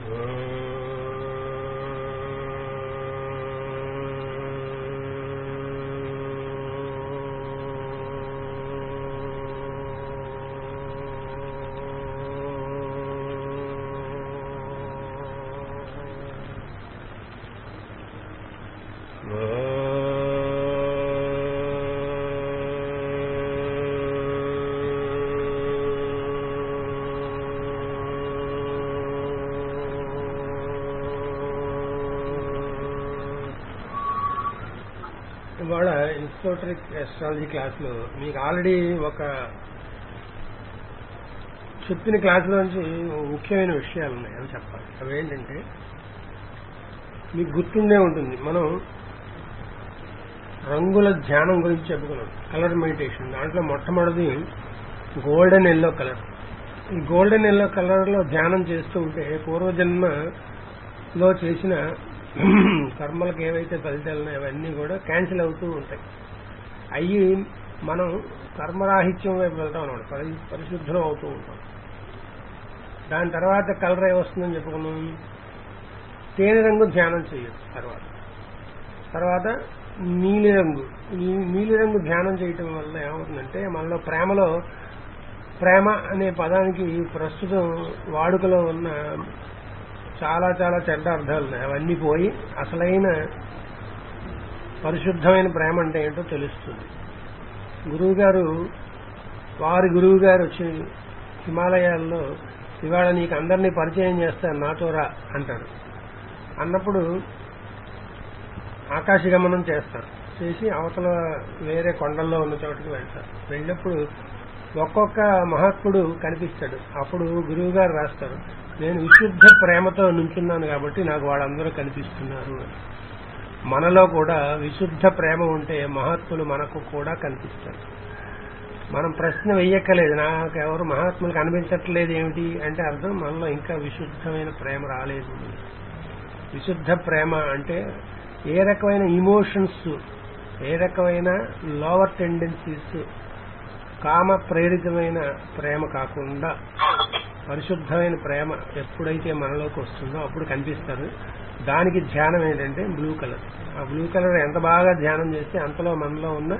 ఇవాళ ఇన్స్టోట్రిక్ ఎస్ట్రాలజీ క్లాస్లో మీకు ఆల్రెడీ ఒక చెప్పిన క్లాసులోంచి ముఖ్యమైన విషయాలు ఉన్నాయి అవి చెప్పాలి అవి ఏంటంటే మీకు గుర్తుండే ఉంటుంది మనం రంగుల ధ్యానం గురించి చెప్పుకున్నాం కలర్ మెడిటేషన్ దాంట్లో మొట్టమొదటిది గోల్డెన్ ఎల్లో కలర్ ఈ గోల్డెన్ ఎల్లో కలర్లో ధ్యానం చేస్తూ ఉంటే పూర్వజన్మలో చేసిన కర్మలకు ఏవైతే ఫలితాలు ఉన్నాయో అవన్నీ కూడా క్యాన్సిల్ అవుతూ ఉంటాయి అయ్యి మనం కర్మరాహిత్యం వైపు వెళ్తాం అనమాట పరి పరిశుద్ధం అవుతూ ఉంటాం దాని తర్వాత కలర్ ఏమొస్తుందని చెప్పుకున్నాం తేనె రంగు ధ్యానం చేయొచ్చు తర్వాత తర్వాత నీలిరంగు ఈ నీలిరంగు ధ్యానం చేయటం వల్ల ఏమవుతుందంటే మనలో ప్రేమలో ప్రేమ అనే పదానికి ప్రస్తుతం వాడుకలో ఉన్న చాలా చాలా చెడ్డ అర్థాలు ఉన్నాయి అవన్నీ పోయి అసలైన పరిశుద్ధమైన ప్రేమ అంటే ఏంటో తెలుస్తుంది గురువు గారు వారి గురువు గారు వచ్చి హిమాలయాల్లో ఇవాళ నీకు అందరినీ పరిచయం చేస్తాను నాతో రా అంటాడు అన్నప్పుడు ఆకాశగమనం చేస్తారు చేసి అవతల వేరే కొండల్లో ఉన్న చోటుకి వెళ్తారు వెళ్ళినప్పుడు ఒక్కొక్క మహాత్ముడు కనిపిస్తాడు అప్పుడు గురువు గారు రాస్తారు నేను విశుద్ధ ప్రేమతో నుంచున్నాను కాబట్టి నాకు వాళ్ళందరూ కనిపిస్తున్నారు అని మనలో కూడా విశుద్ధ ప్రేమ ఉంటే మహాత్ములు మనకు కూడా కనిపిస్తారు మనం ప్రశ్న వెయ్యక్కలేదు నాకు ఎవరు మహాత్ములు కనిపించట్లేదు ఏమిటి అంటే అర్థం మనలో ఇంకా విశుద్ధమైన ప్రేమ రాలేదు విశుద్ధ ప్రేమ అంటే ఏ రకమైన ఇమోషన్స్ ఏ రకమైన లోవర్ టెండెన్సీస్ కామ ప్రేరితమైన ప్రేమ కాకుండా పరిశుద్ధమైన ప్రేమ ఎప్పుడైతే మనలోకి వస్తుందో అప్పుడు కనిపిస్తారు దానికి ధ్యానం ఏంటంటే బ్లూ కలర్ ఆ బ్లూ కలర్ ఎంత బాగా ధ్యానం చేస్తే అంతలో మనలో ఉన్న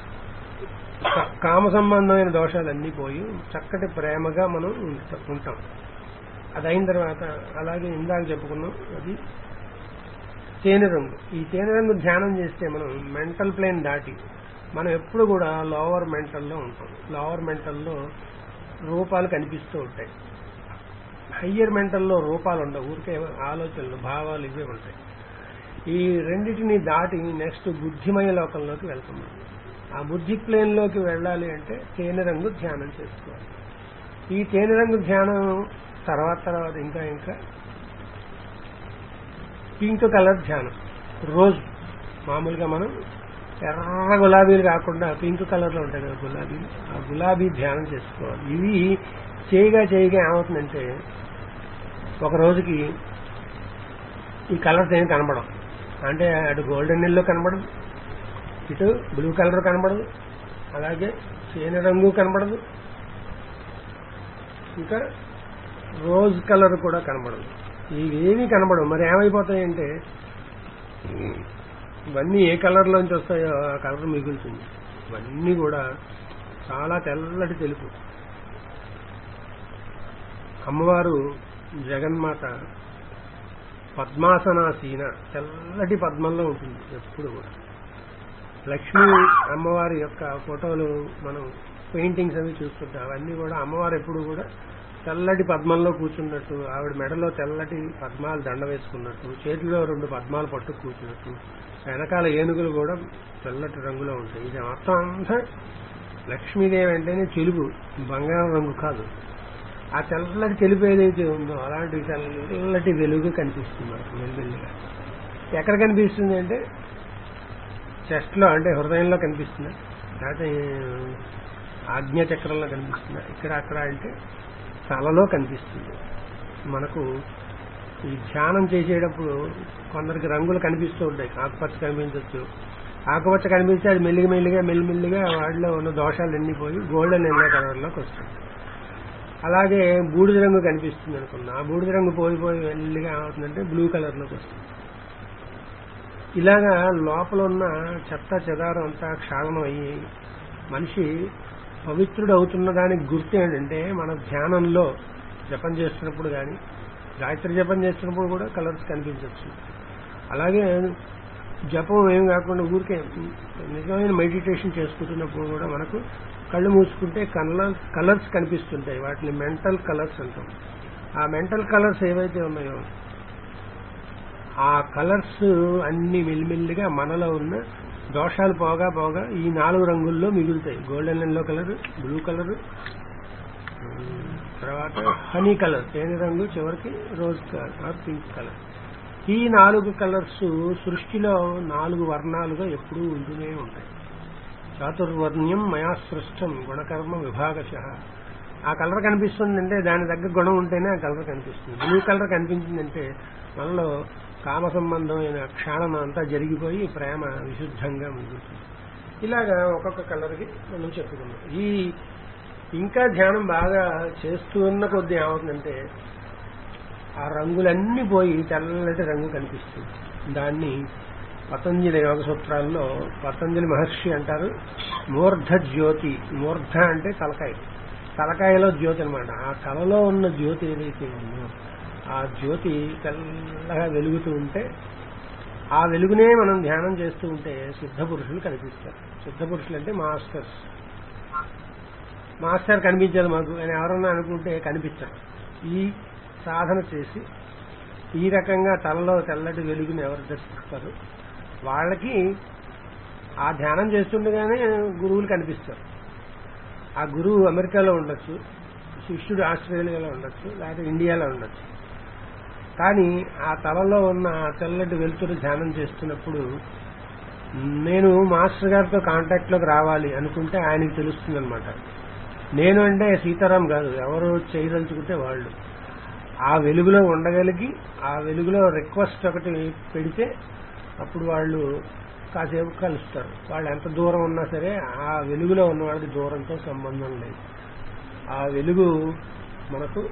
కామ సంబంధమైన దోషాలన్నీ పోయి చక్కటి ప్రేమగా మనం ఉంటాం అది అయిన తర్వాత అలాగే ఇందాక చెప్పుకున్నాం అది తేనె రంగు ఈ తేనె రంగు ధ్యానం చేస్తే మనం మెంటల్ ప్లేన్ దాటి మనం ఎప్పుడు కూడా లోవర్ మెంటల్లో ఉంటాం లోవర్ మెంటల్లో రూపాలు కనిపిస్తూ ఉంటాయి హయ్యర్ మెంటల్లో రూపాలు ఉండవు ఊరికే ఆలోచనలు భావాలు ఇవే ఉంటాయి ఈ రెండింటిని దాటి నెక్స్ట్ బుద్ధిమయ లోకంలోకి వెళ్తున్నాం ఆ బుద్ధి ప్లేన్లోకి వెళ్ళాలి అంటే తేనె రంగు ధ్యానం చేసుకోవాలి ఈ తేనె రంగు ధ్యానం తర్వాత తర్వాత ఇంకా ఇంకా పింక్ కలర్ ధ్యానం రోజ్ మామూలుగా మనం ఎర్ర గులాబీలు కాకుండా పింక్ కలర్లో ఉంటాయి కదా గులాబీలు ఆ గులాబీ ధ్యానం చేసుకోవాలి ఇవి చేయగా చేయగా ఏమవుతుందంటే ఒక రోజుకి ఈ కలర్స్ ఏమి కనపడవు అంటే అటు గోల్డెన్ ఎల్లో కనపడదు ఇటు బ్లూ కలర్ కనపడదు అలాగే తేనె రంగు కనపడదు ఇంకా రోజ్ కలర్ కూడా కనపడదు ఇవేమీ కనపడవు మరి ఏమైపోతాయంటే ఇవన్నీ ఏ కలర్లోంచి వస్తాయో ఆ కలర్ మిగులుతుంది ఇవన్నీ కూడా చాలా తెల్లటి తెలుపు అమ్మవారు జగన్మాత పద్మాసనాసీన తెల్లటి పద్మంలో ఉంటుంది ఎప్పుడు కూడా లక్ష్మీ అమ్మవారి యొక్క ఫోటోలు మనం పెయింటింగ్స్ అవి చూస్తుంటాం అవన్నీ కూడా అమ్మవారు ఎప్పుడు కూడా తెల్లటి పద్మంలో కూర్చున్నట్టు ఆవిడ మెడలో తెల్లటి పద్మాలు దండ వేసుకున్నట్టు చేతిలో రెండు పద్మాలు పట్టు కూర్చున్నట్టు వెనకాల ఏనుగులు కూడా తెల్లటి రంగులో ఉంటాయి ఇది మొత్తం అంతా లక్ష్మీదేవి అంటేనే తెలుగు బంగారం రంగు కాదు ఆ తెల్లటి తెలుపు ఏదైతే ఉందో అలాంటి తెల్లటి వెలుగు కనిపిస్తుంది మనకు మెల్లిమెల్లిగా ఎక్కడ కనిపిస్తుంది అంటే చెస్ట్లో అంటే హృదయంలో కనిపిస్తుందా లేకపోతే ఆజ్ఞా చక్రంలో కనిపిస్తుందా ఇక్కడ అక్కడ అంటే తలలో కనిపిస్తుంది మనకు ఈ ధ్యానం చేసేటప్పుడు కొందరికి రంగులు కనిపిస్తూ ఉంటాయి ఆకుపచ్చ కనిపించవచ్చు ఆకుపచ్చ కనిపిస్తే అది మెల్లిగా మెల్లిగా మెల్లిమెల్లిగా వాటిలో ఉన్న దోషాలు ఎన్ని పోయి గోల్డెన్ ఎల్లో కలర్లోకి వస్తుంది అలాగే బూడిద రంగు కనిపిస్తుంది అనుకున్నా ఆ బూడిద రంగు పోయి పోయి వెళ్ళిగా ఏమవుతుందంటే బ్లూ కలర్లోకి వస్తుంది ఇలాగా లోపల ఉన్న చెత్త చెదారం అంతా క్షాళనం అయ్యి మనిషి పవిత్రుడు అవుతున్న దానికి గుర్తు ఏంటంటే మన ధ్యానంలో జపం చేస్తున్నప్పుడు కానీ గాయత్రి జపం చేస్తున్నప్పుడు కూడా కలర్స్ కనిపించవచ్చు అలాగే జపం ఏం కాకుండా ఊరికే నిజమైన మెడిటేషన్ చేసుకుంటున్నప్పుడు కూడా మనకు కళ్ళు మూసుకుంటే కలర్స్ కలర్స్ కనిపిస్తుంటాయి వాటిని మెంటల్ కలర్స్ అంటాం ఆ మెంటల్ కలర్స్ ఏవైతే ఉన్నాయో ఆ కలర్స్ అన్ని మెల్లిమెల్లిగా మనలో ఉన్న దోషాలు పోగా పోగా ఈ నాలుగు రంగుల్లో మిగులుతాయి golden yellow colour blue colour తర్వాత హనీ కలర్ తేనె రంగు చివరికి rose colour or pink colour ఈ నాలుగు కలర్స్ సృష్టిలో నాలుగు వర్ణాలుగా ఎప్పుడూ ఉంటూనే ఉంటాయి చాతుర్వర్ణ్యం మయా సృష్టం గుణకర్మ విభాగశ ఆ కలర్ కనిపిస్తుందంటే దాని దగ్గర గుణం ఉంటేనే ఆ కలర్ కనిపిస్తుంది బ్లూ కలర్ కనిపించిందంటే మనలో కామ సంబంధమైన క్షాళన అంతా జరిగిపోయి ప్రేమ విశుద్ధంగా మిగులుతుంది ఇలాగా ఒక్కొక్క కలర్కి మనం చెప్పుకున్నాం ఈ ఇంకా ధ్యానం బాగా చేస్తూ ఉన్న కొద్దీ ఏమవుతుందంటే ఆ రంగులన్నీ పోయి తెల్లటి రంగు కనిపిస్తుంది దాన్ని పతంజలి యోగ సూత్రాల్లో పతంజలి మహర్షి అంటారు మూర్ధ జ్యోతి మూర్ధ అంటే తలకాయ తలకాయలో జ్యోతి అనమాట ఆ తలలో ఉన్న జ్యోతి ఏదైతే ఉందో ఆ జ్యోతి తెల్లగా వెలుగుతూ ఉంటే ఆ వెలుగునే మనం ధ్యానం చేస్తూ ఉంటే సిద్ధ పురుషులు కనిపిస్తారు సిద్ధ పురుషులు అంటే మాస్టర్స్ మాస్టర్ కనిపించాలి మాకు అని ఎవరన్నా అనుకుంటే కనిపించారు ఈ సాధన చేసి ఈ రకంగా తలలో తెల్లటి వెలుగుని ఎవరు దర్శిస్తారు వాళ్ళకి ఆ ధ్యానం చేస్తుండగానే గురువులు కనిపిస్తారు ఆ గురువు అమెరికాలో ఉండొచ్చు శిష్యుడు ఆస్ట్రేలియాలో ఉండొచ్చు లేకపోతే ఇండియాలో ఉండొచ్చు కానీ ఆ తలలో ఉన్న ఆ తెల్లటి వెలుతురు ధ్యానం చేస్తున్నప్పుడు నేను మాస్టర్ గారితో కాంటాక్ట్లోకి రావాలి అనుకుంటే ఆయనకి తెలుస్తుంది అనమాట నేను అంటే సీతారాం కాదు ఎవరు చేయదలుచుకుంటే వాళ్ళు ఆ వెలుగులో ఉండగలిగి ఆ వెలుగులో రిక్వెస్ట్ ఒకటి పెడితే అప్పుడు వాళ్ళు కాసేపు కలుస్తారు వాళ్ళు ఎంత దూరం ఉన్నా సరే ఆ వెలుగులో ఉన్న వాళ్ళకి దూరంతో సంబంధం లేదు ఆ వెలుగు మనకు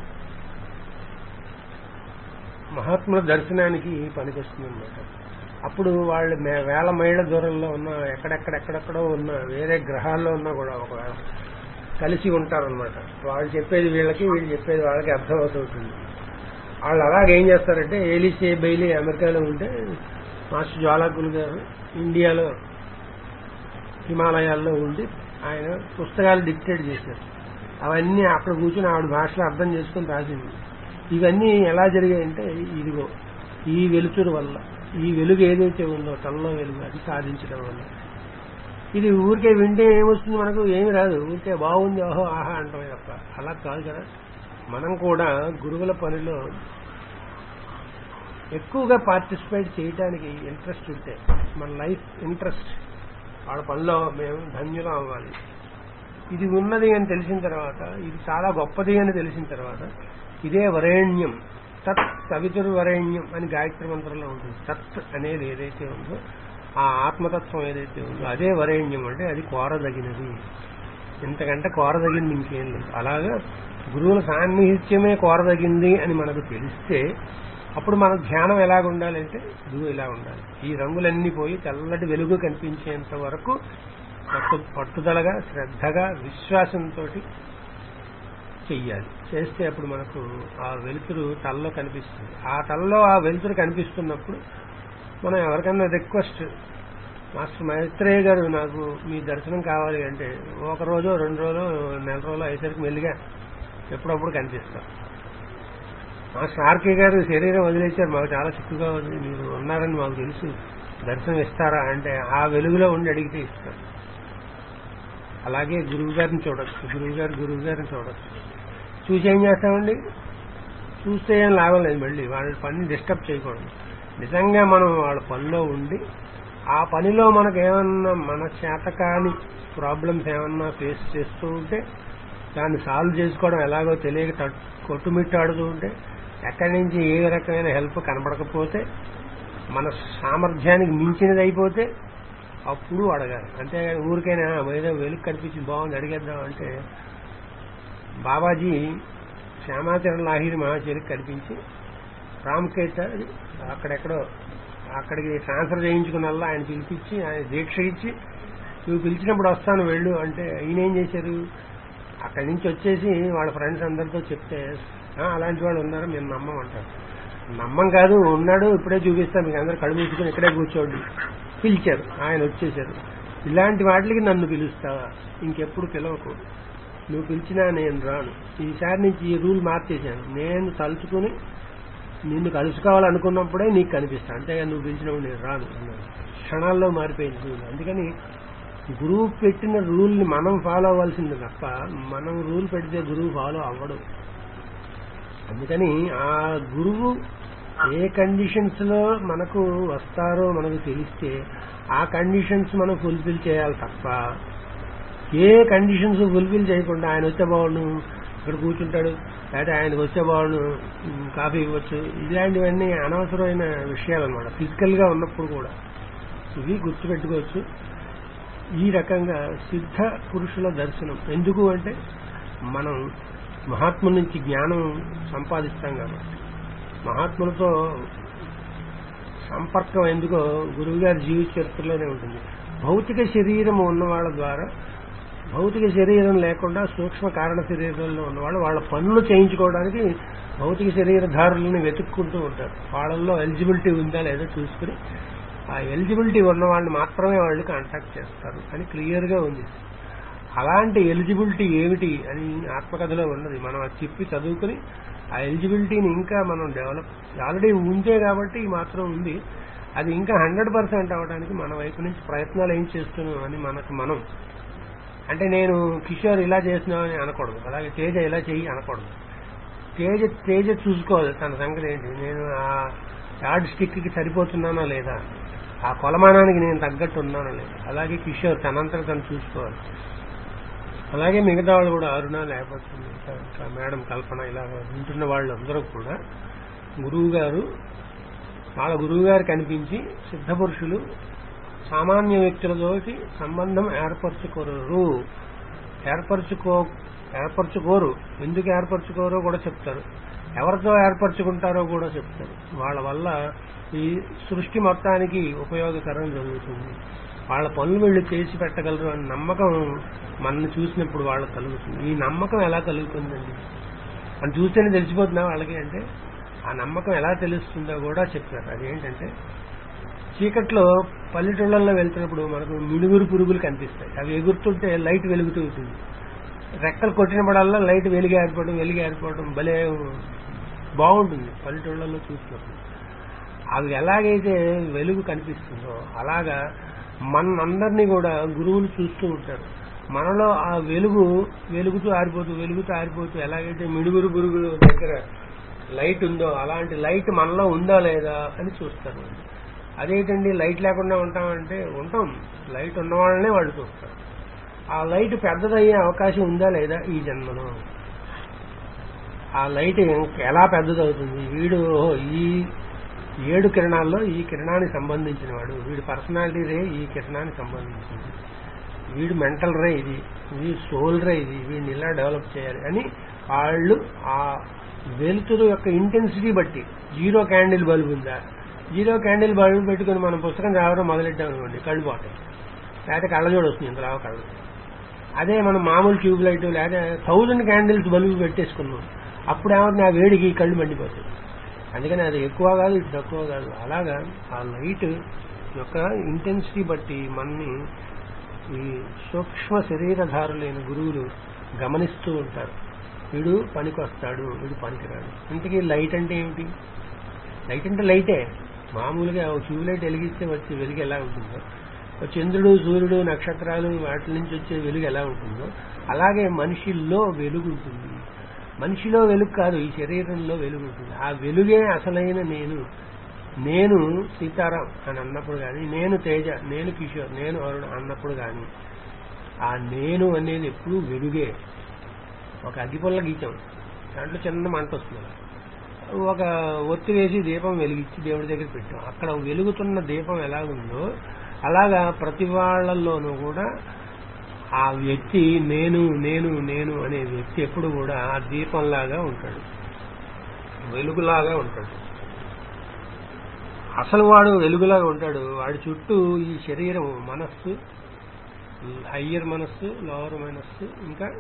మహాత్ముల దర్శనానికి పనికొస్తుంది అనమాట అప్పుడు వాళ్ళు మే- వేల మైళ్ళ దూరంలో ఉన్న ఎక్కడెక్కడెక్కడెక్కడో ఉన్న వేరే గ్రహాల్లో ఉన్నా కూడా ఒకవేళ కలిసి ఉంటారనమాట వాళ్ళు చెప్పేది వీళ్ళకి వీళ్ళు చెప్పేది వాళ్ళకి అర్థమవుతుంటుంది వాళ్ళు అలాగే ఏం చేస్తారంటే ఏలిసే బెయిలీ అమెరికాలో ఉంటే మాస్టర్ జ్వాలాకులు గారు ఇండియాలో హిమాలయాల్లో ఉండి ఆయన పుస్తకాలు డిక్టేట్ చేశారు అవన్నీ అక్కడ కూర్చుని ఆవిడ భాషలో అర్థం చేసుకుని రాసింది ఇవన్నీ ఎలా జరిగాయంటే ఇదిగో ఈ వెలుతురు వల్ల ఈ వెలుగు ఏదైతే ఉందో తనలో వెలుగు అది సాధించడం వల్ల ఇది ఊరికే వింటే ఏమొస్తుంది మనకు ఏమి రాదు ఊరికే బాగుంది ఓహో ఆహా అంటామే తప్ప అలా కాదు కదా మనం కూడా గురువుల పనిలో ఎక్కువగా పార్టిసిపేట్ చేయడానికి ఇంట్రెస్ట్ ఉంటే మన లైఫ్ ఇంట్రెస్ట్ వాళ్ళ పనిలో మేము ధన్యులం అవ్వాలి ఇది ఉన్నది అని తెలిసిన తర్వాత ఇది చాలా గొప్పది అని తెలిసిన తర్వాత ఇదే వరేణ్యం తత్ సవితురు వరేణ్యం అని గాయత్రి మంత్రంలో ఉంటుంది తత్ అనేది ఏదైతే ఉందో ఆ ఆత్మతత్వం ఏదైతే ఉందో అదే వరేణ్యం అంటే అది కోరదగినది ఇంతకంటే కోరదగింది ఇంకేం లేదు అలాగా గురువుల సాన్నిహిత్యమే కోరదగింది అని మనకు తెలిస్తే అప్పుడు మన ధ్యానం ఎలాగ ఉండాలంటే గురువు ఇలా ఉండాలి ఈ రంగులన్నీ పోయి తెల్లటి వెలుగు కనిపించేంత వరకు పట్టు పట్టుదలగా శ్రద్ధగా విశ్వాసంతో చెయ్యాలి చేస్తే అప్పుడు మనకు ఆ వెలుతురు తలలో కనిపిస్తుంది ఆ తలలో ఆ వెలుతురు కనిపిస్తున్నప్పుడు మనం ఎవరికైనా రిక్వెస్ట్ మాస్టర్ మైత్రేయ గారు నాకు మీ దర్శనం కావాలి అంటే ఒక రోజు రెండు రోజులు నెల రోజులు అయ్యేసరికి మెల్లిగా ఎప్పుడప్పుడు కనిపిస్తారు మాస్టర్ ఆర్కే గారు శరీరం వదిలేశారు మాకు చాలా సిక్కుగా ఉంది మీరు ఉన్నారని మాకు తెలుసు దర్శనం ఇస్తారా అంటే ఆ వెలుగులో ఉండి అడిగితే ఇస్తారు అలాగే గురువు గారిని చూడొచ్చు గురువు గారు గురువు గారిని చూడొచ్చు చూసి ఏం చేస్తామండి చూస్తే ఏం లాభం లేదు మళ్ళీ వాళ్ళ పనిని డిస్టర్బ్ చేయకూడదు నిజంగా మనం వాళ్ళ పనిలో ఉండి ఆ పనిలో మనకు ఏమన్నా మన చేతకాని ప్రాబ్లమ్స్ ఏమన్నా ఫేస్ చేస్తూ ఉంటే దాన్ని సాల్వ్ చేసుకోవడం ఎలాగో తెలియక తట్- కొట్టుమిట్టాడుతూ ఉంటే ఎక్కడి నుంచి ఏ రకమైన హెల్ప్ కనపడకపోతే మన సామర్థ్యానికి మించినది అయిపోతే అప్పుడు అడగాలి అంతేగాని ఊరికైనా ఏదో వెలుగు కనిపించి బాగుంది అడిగేద్దాం అంటే బాబాజీ శ్యామాచరణ లాహిరి మహాచరికి కనిపించి రామకేత అక్కడెక్కడో అక్కడికి ట్రాన్స్ఫర్ చేయించుకున్నల్లా ఆయన పిలిపించి ఆయన దీక్ష ఇచ్చి నువ్వు పిలిచినప్పుడు వస్తాను వెళ్ళు అంటే ఈయన ఏం చేశారు అక్కడి నుంచి వచ్చేసి వాళ్ళ ఫ్రెండ్స్ అందరితో చెప్తే "ఆ, అలాంటి వాళ్ళు ఉన్నారు మేము నమ్మం అంటారు నమ్మం కాదు ఉన్నాడు ఇప్పుడే చూపిస్తాను మీకు అందరు కళ్ళు మూసుకొని ఇక్కడే కూర్చోండి పిలిచారు ఆయన వచ్చేసారు ఇలాంటి వాటికి నన్ను పిలుస్తావా ఇంకెప్పుడు పిలవకూడదు నువ్వు పిలిచినా నేను రాను ఈసారి నుంచి ఈ రూల్ మార్చేశాను నేను తలుచుకుని నిన్ను కలుసుకోవాలనుకున్నప్పుడే నీకు కనిపిస్తా అంతేగాని నువ్వు పిలిచినప్పుడు నేను రాను అన్నాడు క్షణాల్లో మారిపోయింది రూల్ అందుకని గురువు పెట్టిన రూల్ని మనం ఫాలో అవ్వాల్సింది తప్ప మనం రూల్ పెడితే గురువు ఫాలో అవ్వడు అందుకని ఆ గురువు ఏ కండిషన్స్ లో మనకు వస్తారో మనకు తెలిస్తే ఆ కండిషన్స్ మనం ఫుల్ఫిల్ చేయాలి తప్ప ఏ కండిషన్స్ ఫుల్ఫిల్ చేయకుండా ఆయన వచ్చే బాగుండు ఇక్కడ కూర్చుంటాడు లేకపోతే ఆయనకు వచ్చే బాగుండు ఉమ్, కాఫీ ఇవ్వచ్చు ఇలాంటివన్నీ అనవసరమైన విషయాలు అనమాట ఫిజికల్ గా ఉన్నప్పుడు కూడా ఇవి గుర్తుపెట్టుకోవచ్చు ఈ రకంగా సిద్ధ పురుషుల దర్శనం ఎందుకు అంటే మనం మహాత్ముల నుంచి జ్ఞానం సంపాదిస్తాం కాబట్టి మహాత్ములతో సంపర్కం ఎందుకో గురువు గారి జీవిత చరిత్రలోనే ఉంటుంది భౌతిక శరీరం ఉన్న వాళ్ళ ద్వారా భౌతిక శరీరం లేకుండా సూక్ష్మ కారణ శరీరంలో ఉన్నవాళ్ళు వాళ్ళ పనులు చేయించుకోవడానికి భౌతిక శరీరధారులను వెతుక్కుంటూ ఉంటారు వాళ్ళల్లో ఎలిజిబిలిటీ ఉందా లేదో చూసుకుని ఆ ఎలిజిబిలిటీ ఉన్న వాళ్ళని మాత్రమే వాళ్ళు కాంటాక్ట్ చేస్తారు అని క్లియర్ గా ఉంది అలాంటి ఎలిజిబిలిటీ ఏమిటి అని ఆత్మకథలో ఉన్నది మనం అది చెప్పి చదువుకుని ఆ ఎలిజిబిలిటీని ఇంకా మనం డెవలప్ ఆల్రెడీ ఉందే కాబట్టి ఈ మాత్రం ఉంది అది ఇంకా హండ్రెడ్ పర్సెంట్ అవడానికి మన వైపు నుంచి ప్రయత్నాలు ఏం చేస్తున్నాం అని మనకు మనం అంటే నేను కిషోర్ ఇలా చేస్తున్నామని అనకూడదు అలాగే తేజ ఇలా చెయ్యి అనకూడదు తేజ తేజ చూసుకోవాలి తన సంగతి ఏంటి నేను ఆ యార్డ్ స్టిక్ కి సరిపోతున్నానా లేదా ఆ కొలమానానికి నేను తగ్గట్టు ఉన్నానా లేదా అలాగే కిషోర్ తనంతట తను చూసుకోవాలి అలాగే మిగతా వాళ్ళు కూడా అరుణ లేకపోతే ఇంకా- ఇంకా మేడం కల్పన ఇలా వింటున్న వాళ్ళు అందరూ కూడా గురువు గారు వాళ్ళ గురువు గారు కనిపించి సిద్ధ పురుషులు సామాన్య వ్యక్తులతోటి సంబంధం ఏర్పరచుకోరు ఏర్పరచుకో ఏర్పరచుకోరు ఎందుకు ఏర్పరచుకోరో కూడా చెప్తారు ఎవరితో ఏర్పరచుకుంటారో కూడా చెప్తారు వాళ్ళ వల్ల ఈ సృష్టి మొత్తానికి ఉపయోగకరం జరుగుతుంది వాళ్ళ పనులు వీళ్ళు చేసి పెట్టగలరు అనే నమ్మకం మనల్ని చూసినప్పుడు వాళ్ళకి కలుగుతుంది ఈ నమ్మకం ఎలా కలుగుతుందండి మనం చూస్తేనే తెలిసిపోతుందా వాళ్ళకి అంటే ఆ నమ్మకం ఎలా తెలుస్తుందో కూడా చెప్పారు అదేంటంటే చీకట్లో పల్లెటూళ్ళల్లో వెళ్తున్నప్పుడు మనకు మినుగురు పురుగులు కనిపిస్తాయి అవి ఎగురుతుంటే లైట్ వెలుగుతూ ఉంటుంది రెక్కలు కొట్టినప్పుడల్లా లైట్ వెలిగి ఆరిపోవడం వెలిగి ఆరిపోవడం భలే బాగుంటుంది పల్లెటూళ్ళల్లో చూసినప్పుడు అవి ఎలాగైతే వెలుగు కనిపిస్తుందో అలాగా మనందరినీ కూడా గురువులు చూస్తూ ఉంటారు మనలో ఆ వెలుగు వెలుగుతూ ఆరిపోతూ వెలుగుతూ ఆరిపోతూ ఎలాగైతే మిడుగురు పురుగులు దగ్గర లైట్ ఉందో అలాంటి లైట్ మనలో ఉందా లేదా అని చూస్తారు అదేంటండి లైట్ లేకుండా ఉంటామంటే ఉంటాం లైట్ ఉన్న వాళ్ళనే వాళ్ళు చూస్తారు ఆ లైట్ పెద్దదయ్యే అవకాశం ఉందా లేదా ఈ జన్మలో ఆ లైట్ ఎలా పెద్దదవుతుంది వీడు ఓహో, ఈ ఏడు కిరణాల్లో ఈ కిరణానికి సంబంధించిన వాడు వీడి పర్సనాలిటీ రే ఈ కిరణానికి సంబంధించింది వీడు మెంటల్ రే ఇది వీడి సోల్ రే ఇది వీడిని ఇలా డెవలప్ చేయాలి అని వాళ్ళు ఆ వెలుతురు యొక్క ఇంటెన్సిటీ బట్టి జీరో క్యాండిల్ బల్బ్ ఉందా జీరో క్యాండిల్ బల్బ్ పెట్టుకుని మనం పుస్తకం చదవడం మొదలెట్టాం అనుకోండి కళ్ళు పోతాయి లేకపోతే కళ్ళజోడు వస్తుంది ఇంతలా కళ్ళు అదే మనం మామూలు ట్యూబ్ లైట్ లేదా థౌజండ్ క్యాండిల్స్ బల్బు పెట్టేసుకున్నాం అప్పుడు ఏమవుతుంది ఆ వేడికి కళ్ళు మండిపోతాయి అందుకని అది ఎక్కువ కాదు ఇటు తక్కువ కాదు అలాగా ఆ లైట్ యొక్క ఇంటెన్సిటీ బట్టి మనని ఈ సూక్ష్మ శరీరధారులైన గురువులు గమనిస్తూ ఉంటారు వీడు పనికి వస్తాడు వీడు పనికిరాడు ఇంతకీ లైట్ అంటే ఏమిటి లైట్ అంటే లైటే మామూలుగా ఒక ట్యూబ్ లైట్ వెలిగిస్తే వచ్చే వెలుగు ఎలా ఉంటుందో ఒక చంద్రుడు సూర్యుడు నక్షత్రాలు వాటి నుంచి వచ్చే వెలుగు ఎలా ఉంటుందో అలాగే మనిషిలో వెలుగు ఉంటుంది మనిషిలో వెలుగు కాదు ఈ శరీరంలో వెలుగు ఉంటుంది ఆ వెలుగే అసలైన నేను నేను సీతారాం అని అన్నప్పుడు కానీ నేను తేజ నేను కిషోర్ నేను అరుణ్ అన్నప్పుడు కానీ ఆ నేను అనేది ఎప్పుడూ వెలుగే ఒక అగ్గిపుల్ల గీతం దాంట్లో చిన్న మంట వస్తుంది ఒక ఒత్తి వేసి దీపం వెలిగించి దేవుడి దగ్గర పెట్టాం అక్కడ వెలుగుతున్న దీపం ఎలాగుందో అలాగా ప్రతి వాళ్ళల్లోనూ కూడా ఆ వ్యక్తి నేను నేను నేను అనే వ్యక్తి ఎప్పుడు కూడా ఆ దీపంలాగా ఉంటాడు వెలుగులాగా ఉంటాడు అసలు వాడు వెలుగులాగా ఉంటాడు వాడి చుట్టూ ఈ శరీరం మనస్సు హయ్యర్ మనస్సు లోవర్ మనస్సు ఇంకా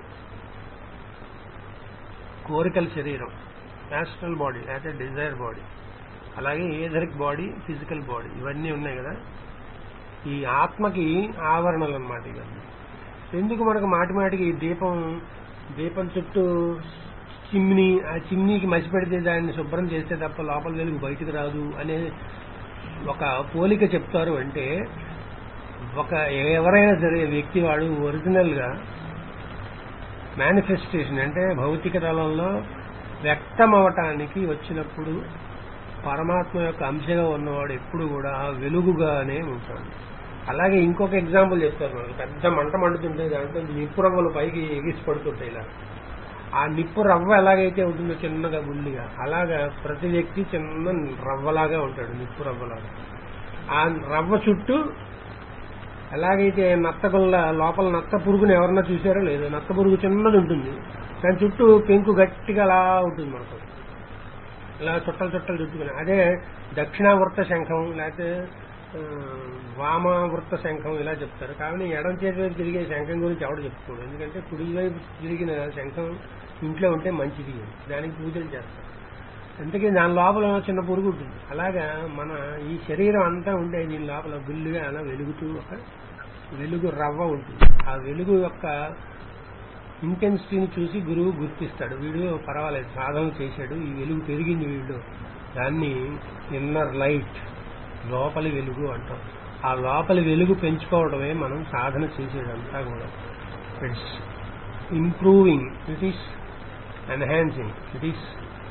కోరికల శరీరం యాస్ట్రల్ బాడీ లేకపోతే డిజైర్ బాడీ అలాగే ఏథరిక్ బాడీ ఫిజికల్ బాడీ ఇవన్నీ ఉన్నాయి కదా ఈ ఆత్మకి ఆవరణలు అన్నమాట ఇవన్నీ ఎందుకు మనకు మాటి మాటికి ఈ దీపం దీపం చుట్టూ చిమ్ని ఆ చిమ్నీకి మసి పెడితే దాన్ని శుభ్రం చేస్తే తప్ప లోపల వెలుగు బయటకు రాదు అనే ఒక పోలిక చెప్తారు అంటే ఒక ఎవరైనా సరే వ్యక్తి వాడు ఒరిజినల్ గా మేనిఫెస్టేషన్ అంటే భౌతిక తలంలో వ్యక్తం అవటానికి వచ్చినప్పుడు పరమాత్మ యొక్క అంశగా ఉన్నవాడు ఎప్పుడు కూడా వెలుగుగానే ఉంటాడు అలాగే ఇంకొక ఎగ్జాంపుల్ చెప్తారు మనకు పెద్ద మంట మండుతుంటే దాంట్లో నిప్పు రవ్వలు పైకి ఎగిసి పడుతుంటాయి ఇలా ఆ నిప్పు రవ్వ ఎలాగైతే ఉంటుందో చిన్నగా గుండిగా అలాగా ప్రతి వ్యక్తి చిన్న రవ్వలాగా ఉంటాడు నిప్పు రవ్వలాగా ఆ రవ్వ చుట్టూ ఎలాగైతే నత్తగుల్ల లోపల నత్త పురుగుని ఎవరన్నా చూసారో లేదో నత్త పురుగు చిన్నది ఉంటుంది దాని చుట్టూ పెంకు గట్టిగా అలా ఉంటుంది మనకు ఇలా చుట్టలు చుట్టలు చుట్టుకుని అదే దక్షిణావృత్త శంఖం లేకపోతే ఆ, వామావృత్త శంఖం ఇలా చెప్తారు కానీ ఎడం చేతి వైపు తిరిగే శంఖం గురించి ఎవడు చెప్పుకోడు ఎందుకంటే కుడి వైపు తిరిగిన శంఖం ఇంట్లో ఉంటే మంచిది దానికి పూజలు చేస్తారు అందుకే దాని లోపల చిన్న పురుగు ఉంటుంది అలాగా మన ఈ శరీరం అంతా ఉంటే దీని లోపల గుల్లుగా అలా వెలుగుతూ ఒక వెలుగు రవ్వ ఉంటుంది ఆ వెలుగు యొక్క ఇంటెన్సిటీని చూసి గురువు గుర్తిస్తాడు వీడు పర్వాలేదు సాధన చేశాడు ఈ వెలుగు పెరిగింది వీడు దాన్ని ఇన్నర్ లైట్ లోపలి వెలుగు అంటాం ఆ లోపలి వెలుగు పెంచుకోవడమే మనం సాధన చేసేదంతా కూడా it's improving it is enhancing it is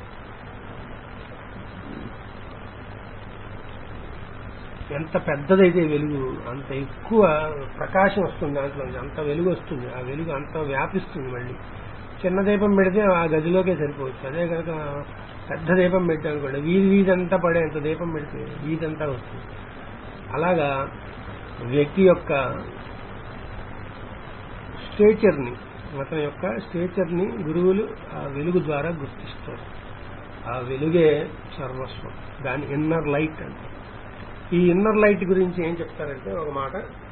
ఎంత పెద్దదైతే వెలుగు అంత ఎక్కువ ప్రకాశం వస్తుంది దాంట్లో నుంచి. అంత వెలుగు వస్తుంది ఆ వెలుగు అంత వ్యాపిస్తుంది మళ్ళీ చిన్న దీపం పెడితే ఆ గదిలోకే సరిపోవచ్చు అదే కనుక పెద్ద దీపం పెట్టాం కూడా వీధి వీధంతా పడేంత దీపం పెడితే వీధంతా వస్తుంది అలాగా వ్యక్తి యొక్క స్టేచర్ని అతని యొక్క స్టేచర్ని గురువులు ఆ వెలుగు ద్వారా గుర్తిస్తారు ఆ వెలుగే సర్వస్వం దాని ఇన్నర్ లైట్ అంటే ఈ ఇన్నర్ లైట్ గురించి ఏం చెప్తారంటే ఒక మాట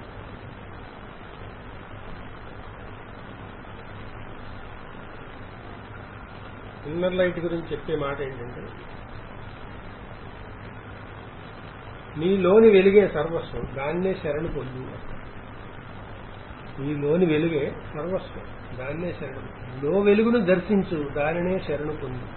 ఇన్నర్ లైట్ గురించి చెప్పే మాట ఏంటంటే నీలోని వెలుగే సర్వస్వం దాన్నే శరణు పొందు నీలోని వెలుగే సర్వస్వం దాన్నే శరణు లో వెలుగును దర్శించు దానినే శరణు పొందు